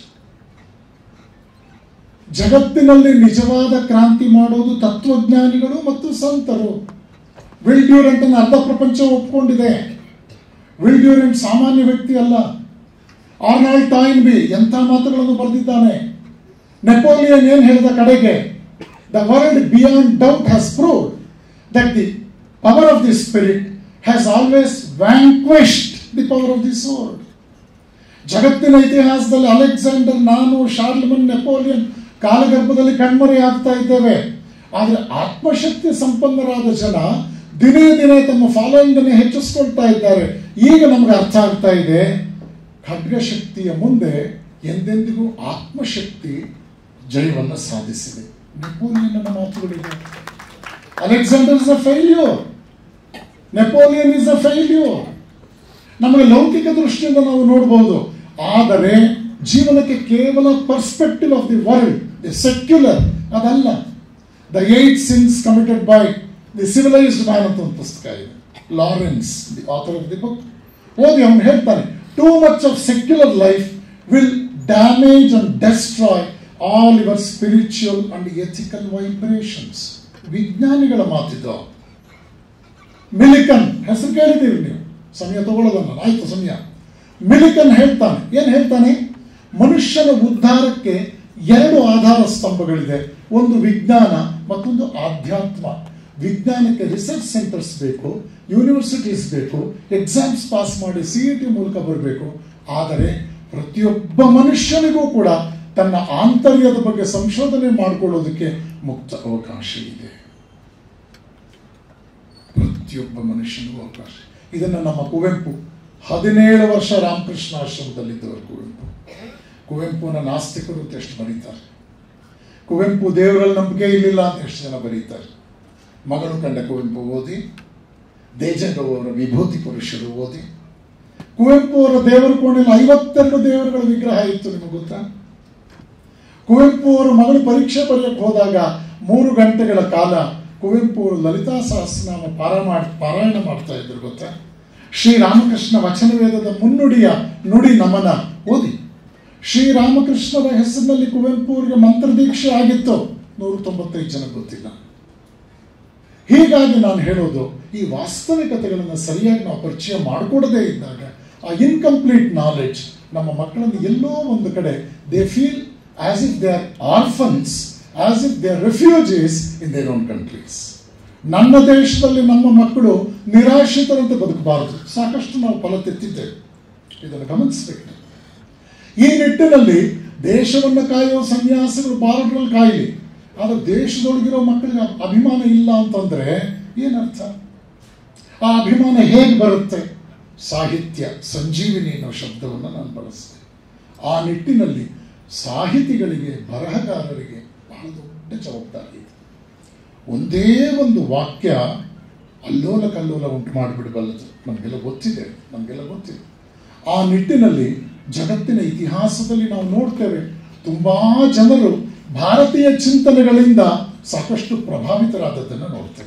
ಜಗತ್ತಿನಲ್ಲಿ ನಿಜವಾದ ಕ್ರಾಂತಿ ಮಾಡೋದು ತತ್ವಜ್ಞಾನಿಗಳು ಮತ್ತು ಸಂತರು ವಿಲ್ ಡ್ಯೂರೆಂಟ್ ಅನ್ನು ಅರ್ಧ ಪ್ರಪಂಚ ಒಪ್ಕೊಂಡಿದೆ ವಿಲ್ ಡ್ಯೂರೆಂಟ್ ಸಾಮಾನ್ಯ ವ್ಯಕ್ತಿ ಅಲ್ಲ ಆರ್ನಾಲ್ಡ್ ಟಾಯಿನ್ ಬಿ ಎಂಥ ಮಾತುಗಳನ್ನು ಬರೆದಿದ್ದಾನೆ ನೆಪೋಲಿಯನ್ ಏನ್ ಹೇಳಿದ ಕಡೆಗೆ the world beyond doubt has prove that the power of the spirit has always vanquished the power of the sword ಜಗತ್ತಿನ ಇತಿಹಾಸದಲ್ಲಿ ಅಲೆಕ್ಸಾಂಡರ್ ನಾನು ಶಾರ್ಲಮನ್ ನೆಪೋಲಿಯನ್ ಕಾಲಗರ್ಭದಲ್ಲಿ ಕಣ್ಮರೆ ಆಗ್ತಾ ಇದ್ದೇವೆ ಆದರೆ ಆತ್ಮಶಕ್ತಿ ಸಂಪನ್ನರಾದ ಜನ ದಿನೇ ದಿನೇ ತಮ್ಮ ಫಾಲೋಯಿಂಗ್ ಅನ್ನು ಹೆಚ್ಚಿಸ್ಕೊಳ್ತಾ ಇದ್ದಾರೆ ಈಗ ನಮ್ಗೆ ಅರ್ಥ ಆಗ್ತಾ ಇದೆ ಖಡ್ಗಶಕ್ತಿಯ ಮುಂದೆ ಎಂದೆಂದಿಗೂ ಆತ್ಮಶಕ್ತಿ ಜಯವನ್ನು ಸಾಧಿಸಿದೆ ನೆಪೋಲಿಯನ್ ಮಾತುಗಳಿವೆ Alexander is a failure Napoleon is a failure ನಮಗೆ ಲೌಕಿಕ ದೃಷ್ಟಿಯಿಂದ ನಾವು ನೋಡಬಹುದು ಆದರೆ ಜೀವನಕ್ಕೆ ಕೇವಲ perspective of the world the secular ಅದಲ್ಲ the eight sins committed by the civilized man ಅಂತ ಒಂದು ಪುಸ್ತಕ ಇದೆ Lawrence the author of the book ಓದಿ ಅವನು ಹೇಳ್ತಾನೆ too much of secular life will damage and destroy all your spiritual and ethical vibrations ವಿಜ್ಞಾನಿಗಳ ಮಾತಿದ್ದು ಮಿಲಿಕನ್ ಹೆಸರು ಕೇಳಿದ್ದೀರಿ ನೀವು ಸಮಯ ತಗೊಳ್ಳೋದನ್ನ ಆಯ್ತು ಸಮಯ ಮಿಲಿಕನ್ ಹೇಳ್ತಾನೆ ಏನ್ ಹೇಳ್ತಾನೆ ಮನುಷ್ಯನ ಉದ್ಧಾರಕ್ಕೆ ಎರಡು ಆಧಾರ ಸ್ತಂಭಗಳಿದೆ ಒಂದು ವಿಜ್ಞಾನ ಮತ್ತೊಂದು ಆಧ್ಯಾತ್ಮ ವಿಜ್ಞಾನಕ್ಕೆ ರಿಸರ್ಚ್ ಸೆಂಟರ್ಸ್ ಬೇಕು ಯೂನಿವರ್ಸಿಟೀಸ್ ಬೇಕು ಎಕ್ಸಾಮ್ಸ್ ಪಾಸ್ ಮಾಡಿ ಸಿ ಇ ಟಿ ಮೂಲಕ ಬರಬೇಕು ಆದರೆ ಪ್ರತಿಯೊಬ್ಬ ಮನುಷ್ಯನಿಗೂ ಕೂಡ ತನ್ನ ಆಂತರ್ಯದ ಬಗ್ಗೆ ಸಂಶೋಧನೆ ಮಾಡಿಕೊಳ್ಳೋದಕ್ಕೆ ಮುಕ್ತ ಅವಕಾಶ ಇದೆ ಪ್ರತಿಯೊಬ್ಬ ಮನುಷ್ಯನಿಗೂ ಅವಕಾಶ ಇದನ್ನು ನಮ್ಮ ಕುವೆಂಪು ಹದಿನೇಳು ವರ್ಷ ರಾಮಕೃಷ್ಣ ಆಶ್ರಮದಲ್ಲಿದ್ದವರು ಕುವೆಂಪು ಕುವೆಂಪುನ ನಾಸ್ತಿಕರು ಅಂತ ಎಷ್ಟು ಬರೀತಾರೆ ಕುವೆಂಪು ದೇವರಲ್ಲಿ ನಂಬಿಕೆ ಇರಲಿಲ್ಲ ಅಂತ ಎಷ್ಟು ಜನ ಬರೀತಾರೆ ಮಗಳು ಕಂಡ ಕುವೆಂಪು ಓದಿ ದೇಜಗೌ ಅವರ ವಿಭೂತಿ ಪುರುಷರು ಓದಿ ಕುವೆಂಪು ಅವರ ದೇವರ ಕೋಣೆಯಲ್ಲಿ ಐವತ್ತೆರಡು ದೇವರುಗಳ ವಿಗ್ರಹ ಇತ್ತು ನಿಮಗೆ ಗೊತ್ತಾ ಕುವೆಂಪು ಅವರ ಮಗಳು ಪರೀಕ್ಷೆ ಬರೆಯಕ್ಕೆ ಹೋದಾಗ ಮೂರು ಗಂಟೆಗಳ ಕಾಲ ಕುವೆಂಪು ಅವರು ಲಲಿತಾ ಸಹಸ್ರನಾಮ ಪಾರ ಮಾಡಿ ಪಾರಾಯಣ ಮಾಡ್ತಾ ಇದ್ರು ಗೊತ್ತಾ ಶ್ರೀರಾಮಕೃಷ್ಣ ವಚನವೇದದ ಮುನ್ನುಡಿಯ ನುಡಿ ನಮನ ಓದಿ ಶ್ರೀರಾಮಕೃಷ್ಣರ ಹೆಸರಿನಲ್ಲಿ ಕುವೆಂಪು ಅವರಿಗೆ ಮಂತ್ರದೀಕ್ಷೆ ಆಗಿತ್ತು ನೂರ ತೊಂಬತ್ತೈದು ಜನ ಗೊತ್ತಿಲ್ಲ ಹೀಗಾಗಿ ನಾನು ಹೇಳೋದು ಈ ವಾಸ್ತವಿಕತೆಗಳನ್ನು ಸರಿಯಾಗಿ ನಾವು ಪರಿಚಯ ಮಾಡಿಕೊಡದೇ ಇದ್ದಾಗ ಆ ಇನ್ಕಂಪ್ಲೀಟ್ ನಾಲೆಡ್ಜ್ ನಮ್ಮ ಮಕ್ಕಳನ್ನು ಎಲ್ಲೋ ಒಂದು ಕಡೆ they feel as if they are orphans as if they are refugees in their own countries ನನ್ನ ದೇಶದಲ್ಲಿ ನಮ್ಮ ಮಕ್ಕಳು ನಿರಾಶ್ರಿತರಂತೆ ಬದುಕಬಾರದು ಸಾಕಷ್ಟು ನಾವು ಫಲ ತೆತ್ತಿದ್ದೇವೆ ಇದನ್ನು ಗಮನಿಸಬೇಕು ಈ ನಿಟ್ಟಿನಲ್ಲಿ ದೇಶವನ್ನು ಕಾಯುವ ಸನ್ಯಾಸಿಗಳು ಬಾರ್ಡ್ರಲ್ಲಿ ಕಾಯಲಿ ಆದರೆ ದೇಶದೊಳಗಿರೋ ಮಕ್ಕಳಿಗೆ ಅ- ಅಭಿಮಾನ ಇಲ್ಲ ಅಂತಂದ್ರೆ ಏನರ್ಥ ಆ ಅಭಿಮಾನ ಹೇಗೆ ಬರುತ್ತೆ ಸಾಹಿತ್ಯ ಸಂಜೀವಿನಿ ಅನ್ನೋ ಶಬ್ದವನ್ನು ನಾನು ಬಳಸಿದೆ ಆ ನಿಟ್ಟಿನಲ್ಲಿ ಸಾಹಿತಿಗಳಿಗೆ ಬರಹಗಾರರಿಗೆ ಬಹಳ ದೊಡ್ಡ ಜವಾಬ್ದಾರಿ ಇದೆ ಒಂದೇ ಒಂದು ವಾಕ್ಯ ಅಲ್ಲೋಲ ಕಲ್ಲೋಲ ಉಂಟು ಮಾಡಿಬಿಡಬಲ್ಲದು ನಮಗೆಲ್ಲ ಗೊತ್ತಿದೆ ನಮಗೆಲ್ಲ ಗೊತ್ತಿದೆ ಆ ನಿಟ್ಟಿನಲ್ಲಿ ಜಗತ್ತಿನ ಇತಿಹಾಸದಲ್ಲಿ ನಾವು ನೋಡ್ತೇವೆ ತುಂಬಾ ಜನರು ಭಾರತೀಯ ಚಿಂತನೆಗಳಿಂದ ಸಾಕಷ್ಟು ಪ್ರಭಾವಿತರಾದದ್ದನ್ನು ನೋಡ್ತೇವೆ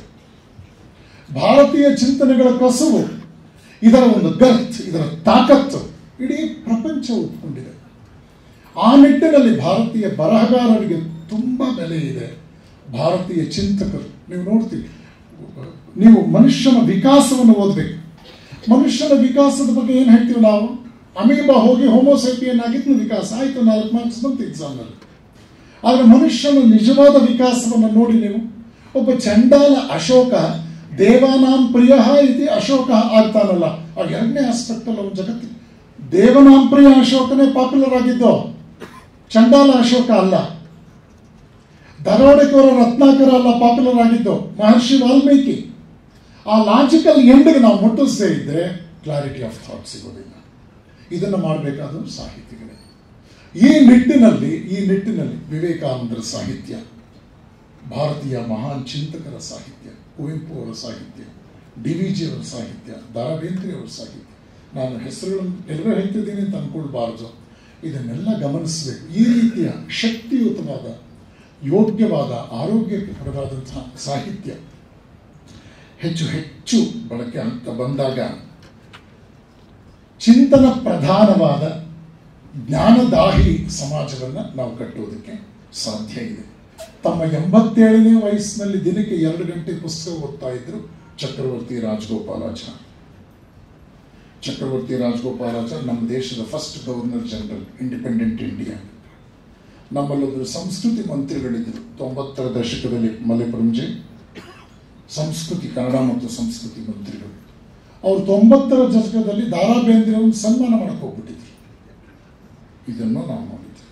ಭಾರತೀಯ ಚಿಂತನೆಗಳ ಕಸುವು ಇದರ ಒಂದು ಗರ್ತ್ ಇದರ ತಾಕತ್ತು ಇಡೀ ಪ್ರಪಂಚ ಒಪ್ಕೊಂಡಿದೆ ಆ ನಿಟ್ಟಿನಲ್ಲಿ ಭಾರತೀಯ ಬರಹಗಾರರಿಗೆ ತುಂಬ ಬೆಲೆ ಇದೆ ಭಾರತೀಯ ಚಿಂತಕರು ನೀವು ನೋಡ್ತೀವಿ ನೀವು ಮನುಷ್ಯನ ವಿಕಾಸವನ್ನು ಓದಬೇಕು ಮನುಷ್ಯನ ವಿಕಾಸದ ಬಗ್ಗೆ ಏನು ಹೇಳ್ತೀವಿ ನಾವು ಅಮೀಬಾ ಹೋಗಿ ಹೋಮೋಸೈಪಿಯನ್ ಆಗಿದ್ದು ವಿಕಾಸ ಆಯಿತು ನಾಲ್ಕು ಮಾರ್ಕ್ಸ್ ಬಂತು ಎಕ್ಸಾಮ್ನಲ್ಲಿ ಆದರೆ ಮನುಷ್ಯನ ನಿಜವಾದ ವಿಕಾಸವನ್ನು ನೋಡಿ ನೀವು ಒಬ್ಬ ಚಂಡಾಲ ಅಶೋಕ ದೇವಾನಾಂ ಪ್ರಿಯ ಇತಿ ಅಶೋಕ ಆಗ್ತಾನಲ್ಲ ಆ ಎರಡನೇ ಆಸ್ಪೆಕ್ಟ್ ಅಲ್ಲ ಒಂದು ಜಗತ್ತಿಗೆ ದೇವನಾಂ ಪ್ರಿಯ ಅಶೋಕನೇ ಪಾಪ್ಯುಲರ್ ಆಗಿದ್ದು ಚಂಡಾಲ ಅಶೋಕ ಅಲ್ಲ ದರೋಡೆಕೋರ ರತ್ನಾಕರ ಅಲ್ಲ ಪಾಪ್ಯುಲರ್ ಆಗಿದ್ದು ಮಹರ್ಷಿ ವಾಲ್ಮೀಕಿ ಆ ಲಾಜಿಕಲ್ ಎಂಡ್ಗೆ ನಾವು ಮುಟ್ಟಿಸದೇ ಇದ್ರೆ ಕ್ಲಾರಿಟಿ ಆಫ್ ಥಾಟ್ ಸಿಗೋದಿಲ್ಲ ಇದನ್ನು ಮಾಡಬೇಕಾದ್ರು ಸಾಹಿತಿಗಳೇ ಈ ನಿಟ್ಟಿನಲ್ಲಿ ಈ ನಿಟ್ಟಿನಲ್ಲಿ ವಿವೇಕಾನಂದರ ಸಾಹಿತ್ಯ ಭಾರತೀಯ ಮಹಾನ್ ಚಿಂತಕರ ಸಾಹಿತ್ಯ ಕುವೆಂಪು ಅವರ ಸಾಹಿತ್ಯ ಡಿ ವಿ ಜಿ ಅವರ ಸಾಹಿತ್ಯ ದ ಬೇಂದ್ರೆ ಅವರ ಸಾಹಿತ್ಯ ನಾನು ಹೆಸರುಗಳನ್ನು ಎಲ್ಲರೂ ಹೇಳ್ತಿದ್ದೀನಿ ಅಂತ ಅನ್ಕೊಳ್ಬಾರ್ದು ಇದನ್ನೆಲ್ಲ ಗಮನಿಸಬೇಕು ಈ ರೀತಿಯ ಶಕ್ತಿಯುತವಾದ ಯೋಗ್ಯವಾದ ಆರೋಗ್ಯಕರವಾದಂತಹ ಸಾಹಿತ್ಯ ಹೆಚ್ಚು ಹೆಚ್ಚು ಬಳಕೆ ಆಗ್ತಾ ಬಂದಾಗ ಚಿಂತನ ಪ್ರಧಾನವಾದ ಜ್ಞಾನದಾಹಿ ಸಮಾಜವನ್ನು ನಾವು ಕಟ್ಟುವುದಕ್ಕೆ ಸಾಧ್ಯ ಇದೆ ತಮ್ಮ ಎಂಬತ್ತೇಳನೇ ವಯಸ್ಸಿನಲ್ಲಿ ದಿನಕ್ಕೆ ಎರಡು ಗಂಟೆ ಪುಸ್ತಕ ಓದ್ತಾ ಇದ್ರು ಚಕ್ರವರ್ತಿ ರಾಜಗೋಪಾಲಾಚಾರ್ ಚಕ್ರವರ್ತಿ ರಾಜಗೋಪಾಲಾಚಾರ್ ನಮ್ಮ ದೇಶದ first governor general independent India ನಮ್ಮಲ್ಲೊಬ್ಬರು ಸಂಸ್ಕೃತಿ ಮಂತ್ರಿಗಳಿದ್ದರು ತೊಂಬತ್ತರ ದಶಕದಲ್ಲಿ ಮಲೆಪುರಂಜೆ ಸಂಸ್ಕೃತಿ ಕನ್ನಡ ಮತ್ತು ಸಂಸ್ಕೃತಿ ಮಂತ್ರಿಗಳು ಅವರು ತೊಂಬತ್ತರ ದಶಕದಲ್ಲಿ ದಾರಾ ಬೇಂದ್ರೆ ಒಂದು ಸನ್ಮಾನ ಮಾಡಕ್ಕೆ ಹೋಗ್ಬಿಟ್ಟಿದ್ರು ಇದನ್ನು ನಾವು ನೋಡಿದ್ವಿ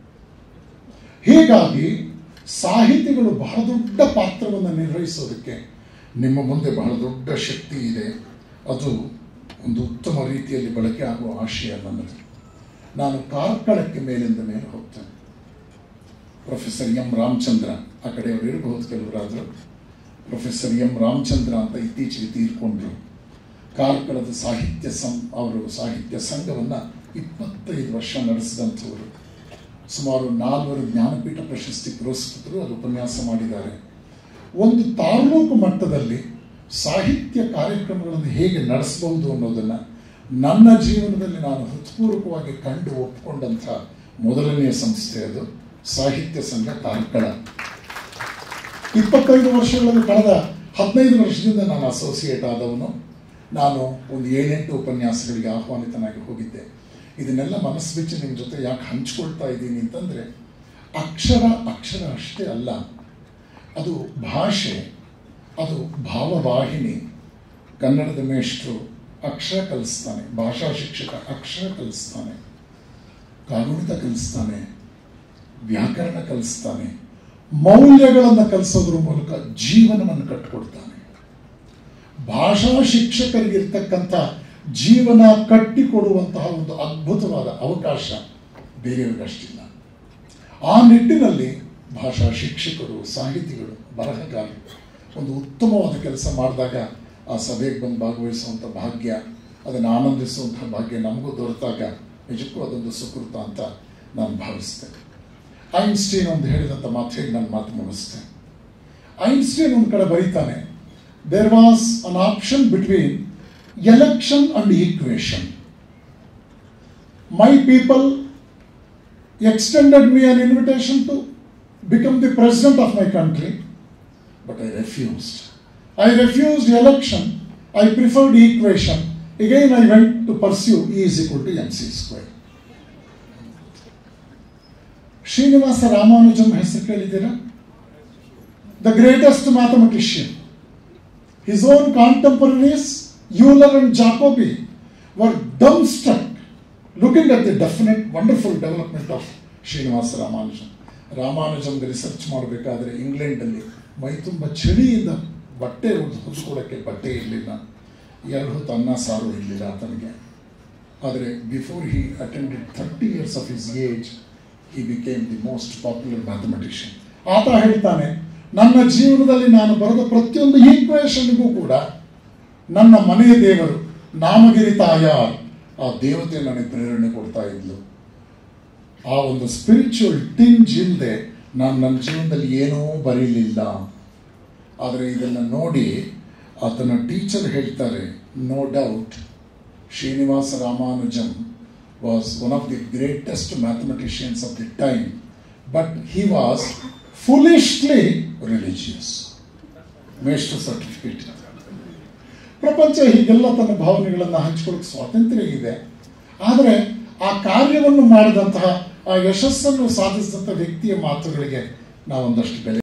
ಹೀಗಾಗಿ ಸಾಹಿತಿಗಳು ಬಹಳ ದೊಡ್ಡ ಪಾತ್ರವನ್ನು ನಿರ್ವಹಿಸೋದಕ್ಕೆ ನಿಮ್ಮ ಮುಂದೆ ಬಹಳ ದೊಡ್ಡ ಶಕ್ತಿ ಇದೆ ಅದು ಒಂದು ಉತ್ತಮ ರೀತಿಯಲ್ಲಿ ಬಳಕೆ ಆಗುವ ಆಶಯ ನನ್ನದು ನಾನು ಕಾರ್ಕಳಕ್ಕೆ ಮೇಲಿಂದ ಮೇಲೆ ಹೋಗ್ತೇನೆ ಪ್ರೊಫೆಸರ್ ಎಂ ರಾಮಚಂದ್ರ ಆ ಕಡೆಯವರು ಇರಬಹುದು ಕೆಲವರಾದರೂ ಪ್ರೊಫೆಸರ್ ಎಂ ರಾಮಚಂದ್ರ ಅಂತ ಇತ್ತೀಚೆಗೆ ತೀರ್ಕೊಂಡ್ರು ಕಾರ್ಕಳದ ಸಾಹಿತ್ಯ ಸಂ ಅವರು ಸಾಹಿತ್ಯ ಸಂಘವನ್ನು ಇಪ್ಪತ್ತೈದು ವರ್ಷ ನಡೆಸಿದಂಥವರು ಸುಮಾರು ನಾಲ್ವರು ಜ್ಞಾನಪೀಠ ಪ್ರಶಸ್ತಿ ಪುರಸ್ಕೃತರು ಅದು ಉಪನ್ಯಾಸ ಮಾಡಿದ್ದಾರೆ ಒಂದು ತಾಲೂಕು ಮಟ್ಟದಲ್ಲಿ ಸಾಹಿತ್ಯ ಕಾರ್ಯಕ್ರಮಗಳನ್ನು ಹೇಗೆ ನಡೆಸಬಹುದು ಅನ್ನೋದನ್ನು ನನ್ನ ಜೀವನದಲ್ಲಿ ನಾನು ಹೃತ್ಪೂರ್ವಕವಾಗಿ ಕಂಡು ಒಪ್ಪಿಕೊಂಡಂಥ ಮೊದಲನೆಯ ಸಂಸ್ಥೆ ಅದು ಸಾಹಿತ್ಯ ಸಂಘ ಕಾರ್ಕಳ ಇಪ್ಪತ್ತೈದು ವರ್ಷಗಳಲ್ಲಿ ಕಳೆದ ಹದಿನೈದು ವರ್ಷದಿಂದ ನಾನು ಅಸೋಸಿಯೇಟ್ ಆದವನು ನಾನು ಒಂದು ಏಳೆಂಟು ಉಪನ್ಯಾಸಗಳಿಗೆ ಆಹ್ವಾನಿತನಾಗಿ ಹೋಗಿದ್ದೆ ಇದನ್ನೆಲ್ಲ ಮನಸ್ಸು ಬಿಚ್ಚಿ ನಿಮ್ಮ ಜೊತೆ ಯಾಕೆ ಹಂಚ್ಕೊಳ್ತಾ ಇದ್ದೀನಿ ಅಂತಂದರೆ ಅಕ್ಷರ ಅಕ್ಷರ ಅಷ್ಟೇ ಅಲ್ಲ ಅದು ಭಾಷೆ ಅದು ಭಾವವಾಹಿನಿ ಕನ್ನಡದ ಮೇಷ್ಟ್ರು ಅಕ್ಷರ ಕಲಿಸ್ತಾನೆ ಭಾಷಾ ಶಿಕ್ಷಕ ಅಕ್ಷರ ಕಲಿಸ್ತಾನೆ ಕಾನೂನಿತ ಕಲಿಸ್ತಾನೆ ವ್ಯಾಕರಣ ಕಲಿಸ್ತಾನೆ ಮೌಲ್ಯಗಳನ್ನು ಕಲಿಸೋದ್ರ ಮೂಲಕ ಜೀವನವನ್ನು ಕಟ್ಟಿಕೊಡ್ತಾನೆ ಭಾಷಾ ಶಿಕ್ಷಕರಿಗಿರ್ತಕ್ಕಂಥ ಜೀವನ ಕಟ್ಟಿಕೊಡುವಂತಹ ಒಂದು ಅದ್ಭುತವಾದ ಅವಕಾಶ ಬೇರೆಯವರಿಗಷ್ಟಿಲ್ಲ ಆ ನಿಟ್ಟಿನಲ್ಲಿ ಭಾಷಾ ಶಿಕ್ಷಕರು ಸಾಹಿತಿಗಳು ಬರಹಗಾರರು ಒಂದು ಉತ್ತಮವಾದ ಕೆಲಸ ಮಾಡಿದಾಗ ಆ ಸಭೆಗೆ ಬಂದು ಭಾಗವಹಿಸುವಂಥ ಭಾಗ್ಯ ಅದನ್ನು ಆನಂದಿಸುವಂತಹ ಭಾಗ್ಯ ನಮಗೂ ದೊರೆತಾಗ ನಿಜಕ್ಕೂ ಅದೊಂದು ಸುಕೃತ ಅಂತ ನಾನು ಭಾವಿಸ್ತೇನೆ ಐನ್ಸ್ಟೀನ್ ಒಂದು ಹೇಳಿದಂಥ ಮಾತು ಹೇಳಿ ನಾನು ಮಾತು ಮುಗಿಸ್ತೇನೆ ಐನ್ಸ್ಟೀನ್ ಒಂದು ಕಡೆ ಬರೀತಾನೆ there was an option between election and equation my people extended me an invitation to become the president of my country but I refused I refused election I preferred equation again I went to pursue E is equal to mc square. Srinivasa Ramanujan ಹೆಸರು ಕೇಳಿದ್ದೀರಾ the greatest mathematician his own contemporaries Euler and Jacobi were dumbstruck looking at the definite wonderful development of Srinivasa Ramanujan ರಾಮಾನುಜಂಗೆ research ಮಾಡಬೇಕಾದ್ರೆ ಇಂಗ್ಲೆಂಡಲ್ಲಿ ಮೈ ತುಂಬ ಚಳಿಯಿಂದ ಬಟ್ಟೆ ಹೊದ್ಕೊಳ್ಳೋಕ್ಕೆ ಬಟ್ಟೆ ಇರಲಿಲ್ಲ ಎರಡು ಹೊತ್ತು ಅನ್ನ ಸಾರು ಇರಲಿಲ್ಲ ಆತನಿಗೆ ಆದರೆ before he attended thirty years of his age he became the most popular mathematician ಆತ ಹೇಳ್ತಾನೆ ನನ್ನ ಜೀವನದಲ್ಲಿ ನಾನು ಬರೆದ ಪ್ರತಿಯೊಂದು ಈಕ್ವೇಷನ್ಗೂ ಕೂಡ ನನ್ನ ಮನೆಯ ದೇವರು ನಾಮಗಿರಿ ತಾಯಾರ್ ಆ ದೇವತೆ ನನಗೆ ಪ್ರೇರಣೆ ಕೊಡ್ತಾ ಇದ್ಲು ಆ ಒಂದು ಸ್ಪಿರಿಚುವಲ್ ಟಿಂಜ್ ಇಲ್ಲದೆ ನಾನು ನನ್ನ ಜೀವನದಲ್ಲಿ ಏನೂ ಬರೀಲಿಲ್ಲ ಆದರೆ ಇದನ್ನು ನೋಡಿ ಆತನ ಟೀಚರ್ ಹೇಳ್ತಾರೆ no doubt Srinivasa Ramanujan was one of the greatest mathematicians of the time but he was foolishly religious ಮೇಸ್ಟ್ ಸರ್ಟಿಫಿಕೇಟ್ ಪ್ರಪಂಚ ಹೀಗೆಲ್ಲ ತನ್ನ ಭಾವನೆಗಳನ್ನು ಹಂಚಿಕೊಳ್ಳಕ್ಕೆ ಸ್ವಾತಂತ್ರ್ಯ ಇದೆ ಆದರೆ ಆ ಕಾರ್ಯವನ್ನು ಮಾಡಿದಂತಹ ಆ ಯಶಸ್ಸನ್ನು ಸಾಧಿಸಿದಂಥ ವ್ಯಕ್ತಿಯ ಮಾತುಗಳಿಗೆ ನಾವೊಂದಷ್ಟು ಬೆಲೆ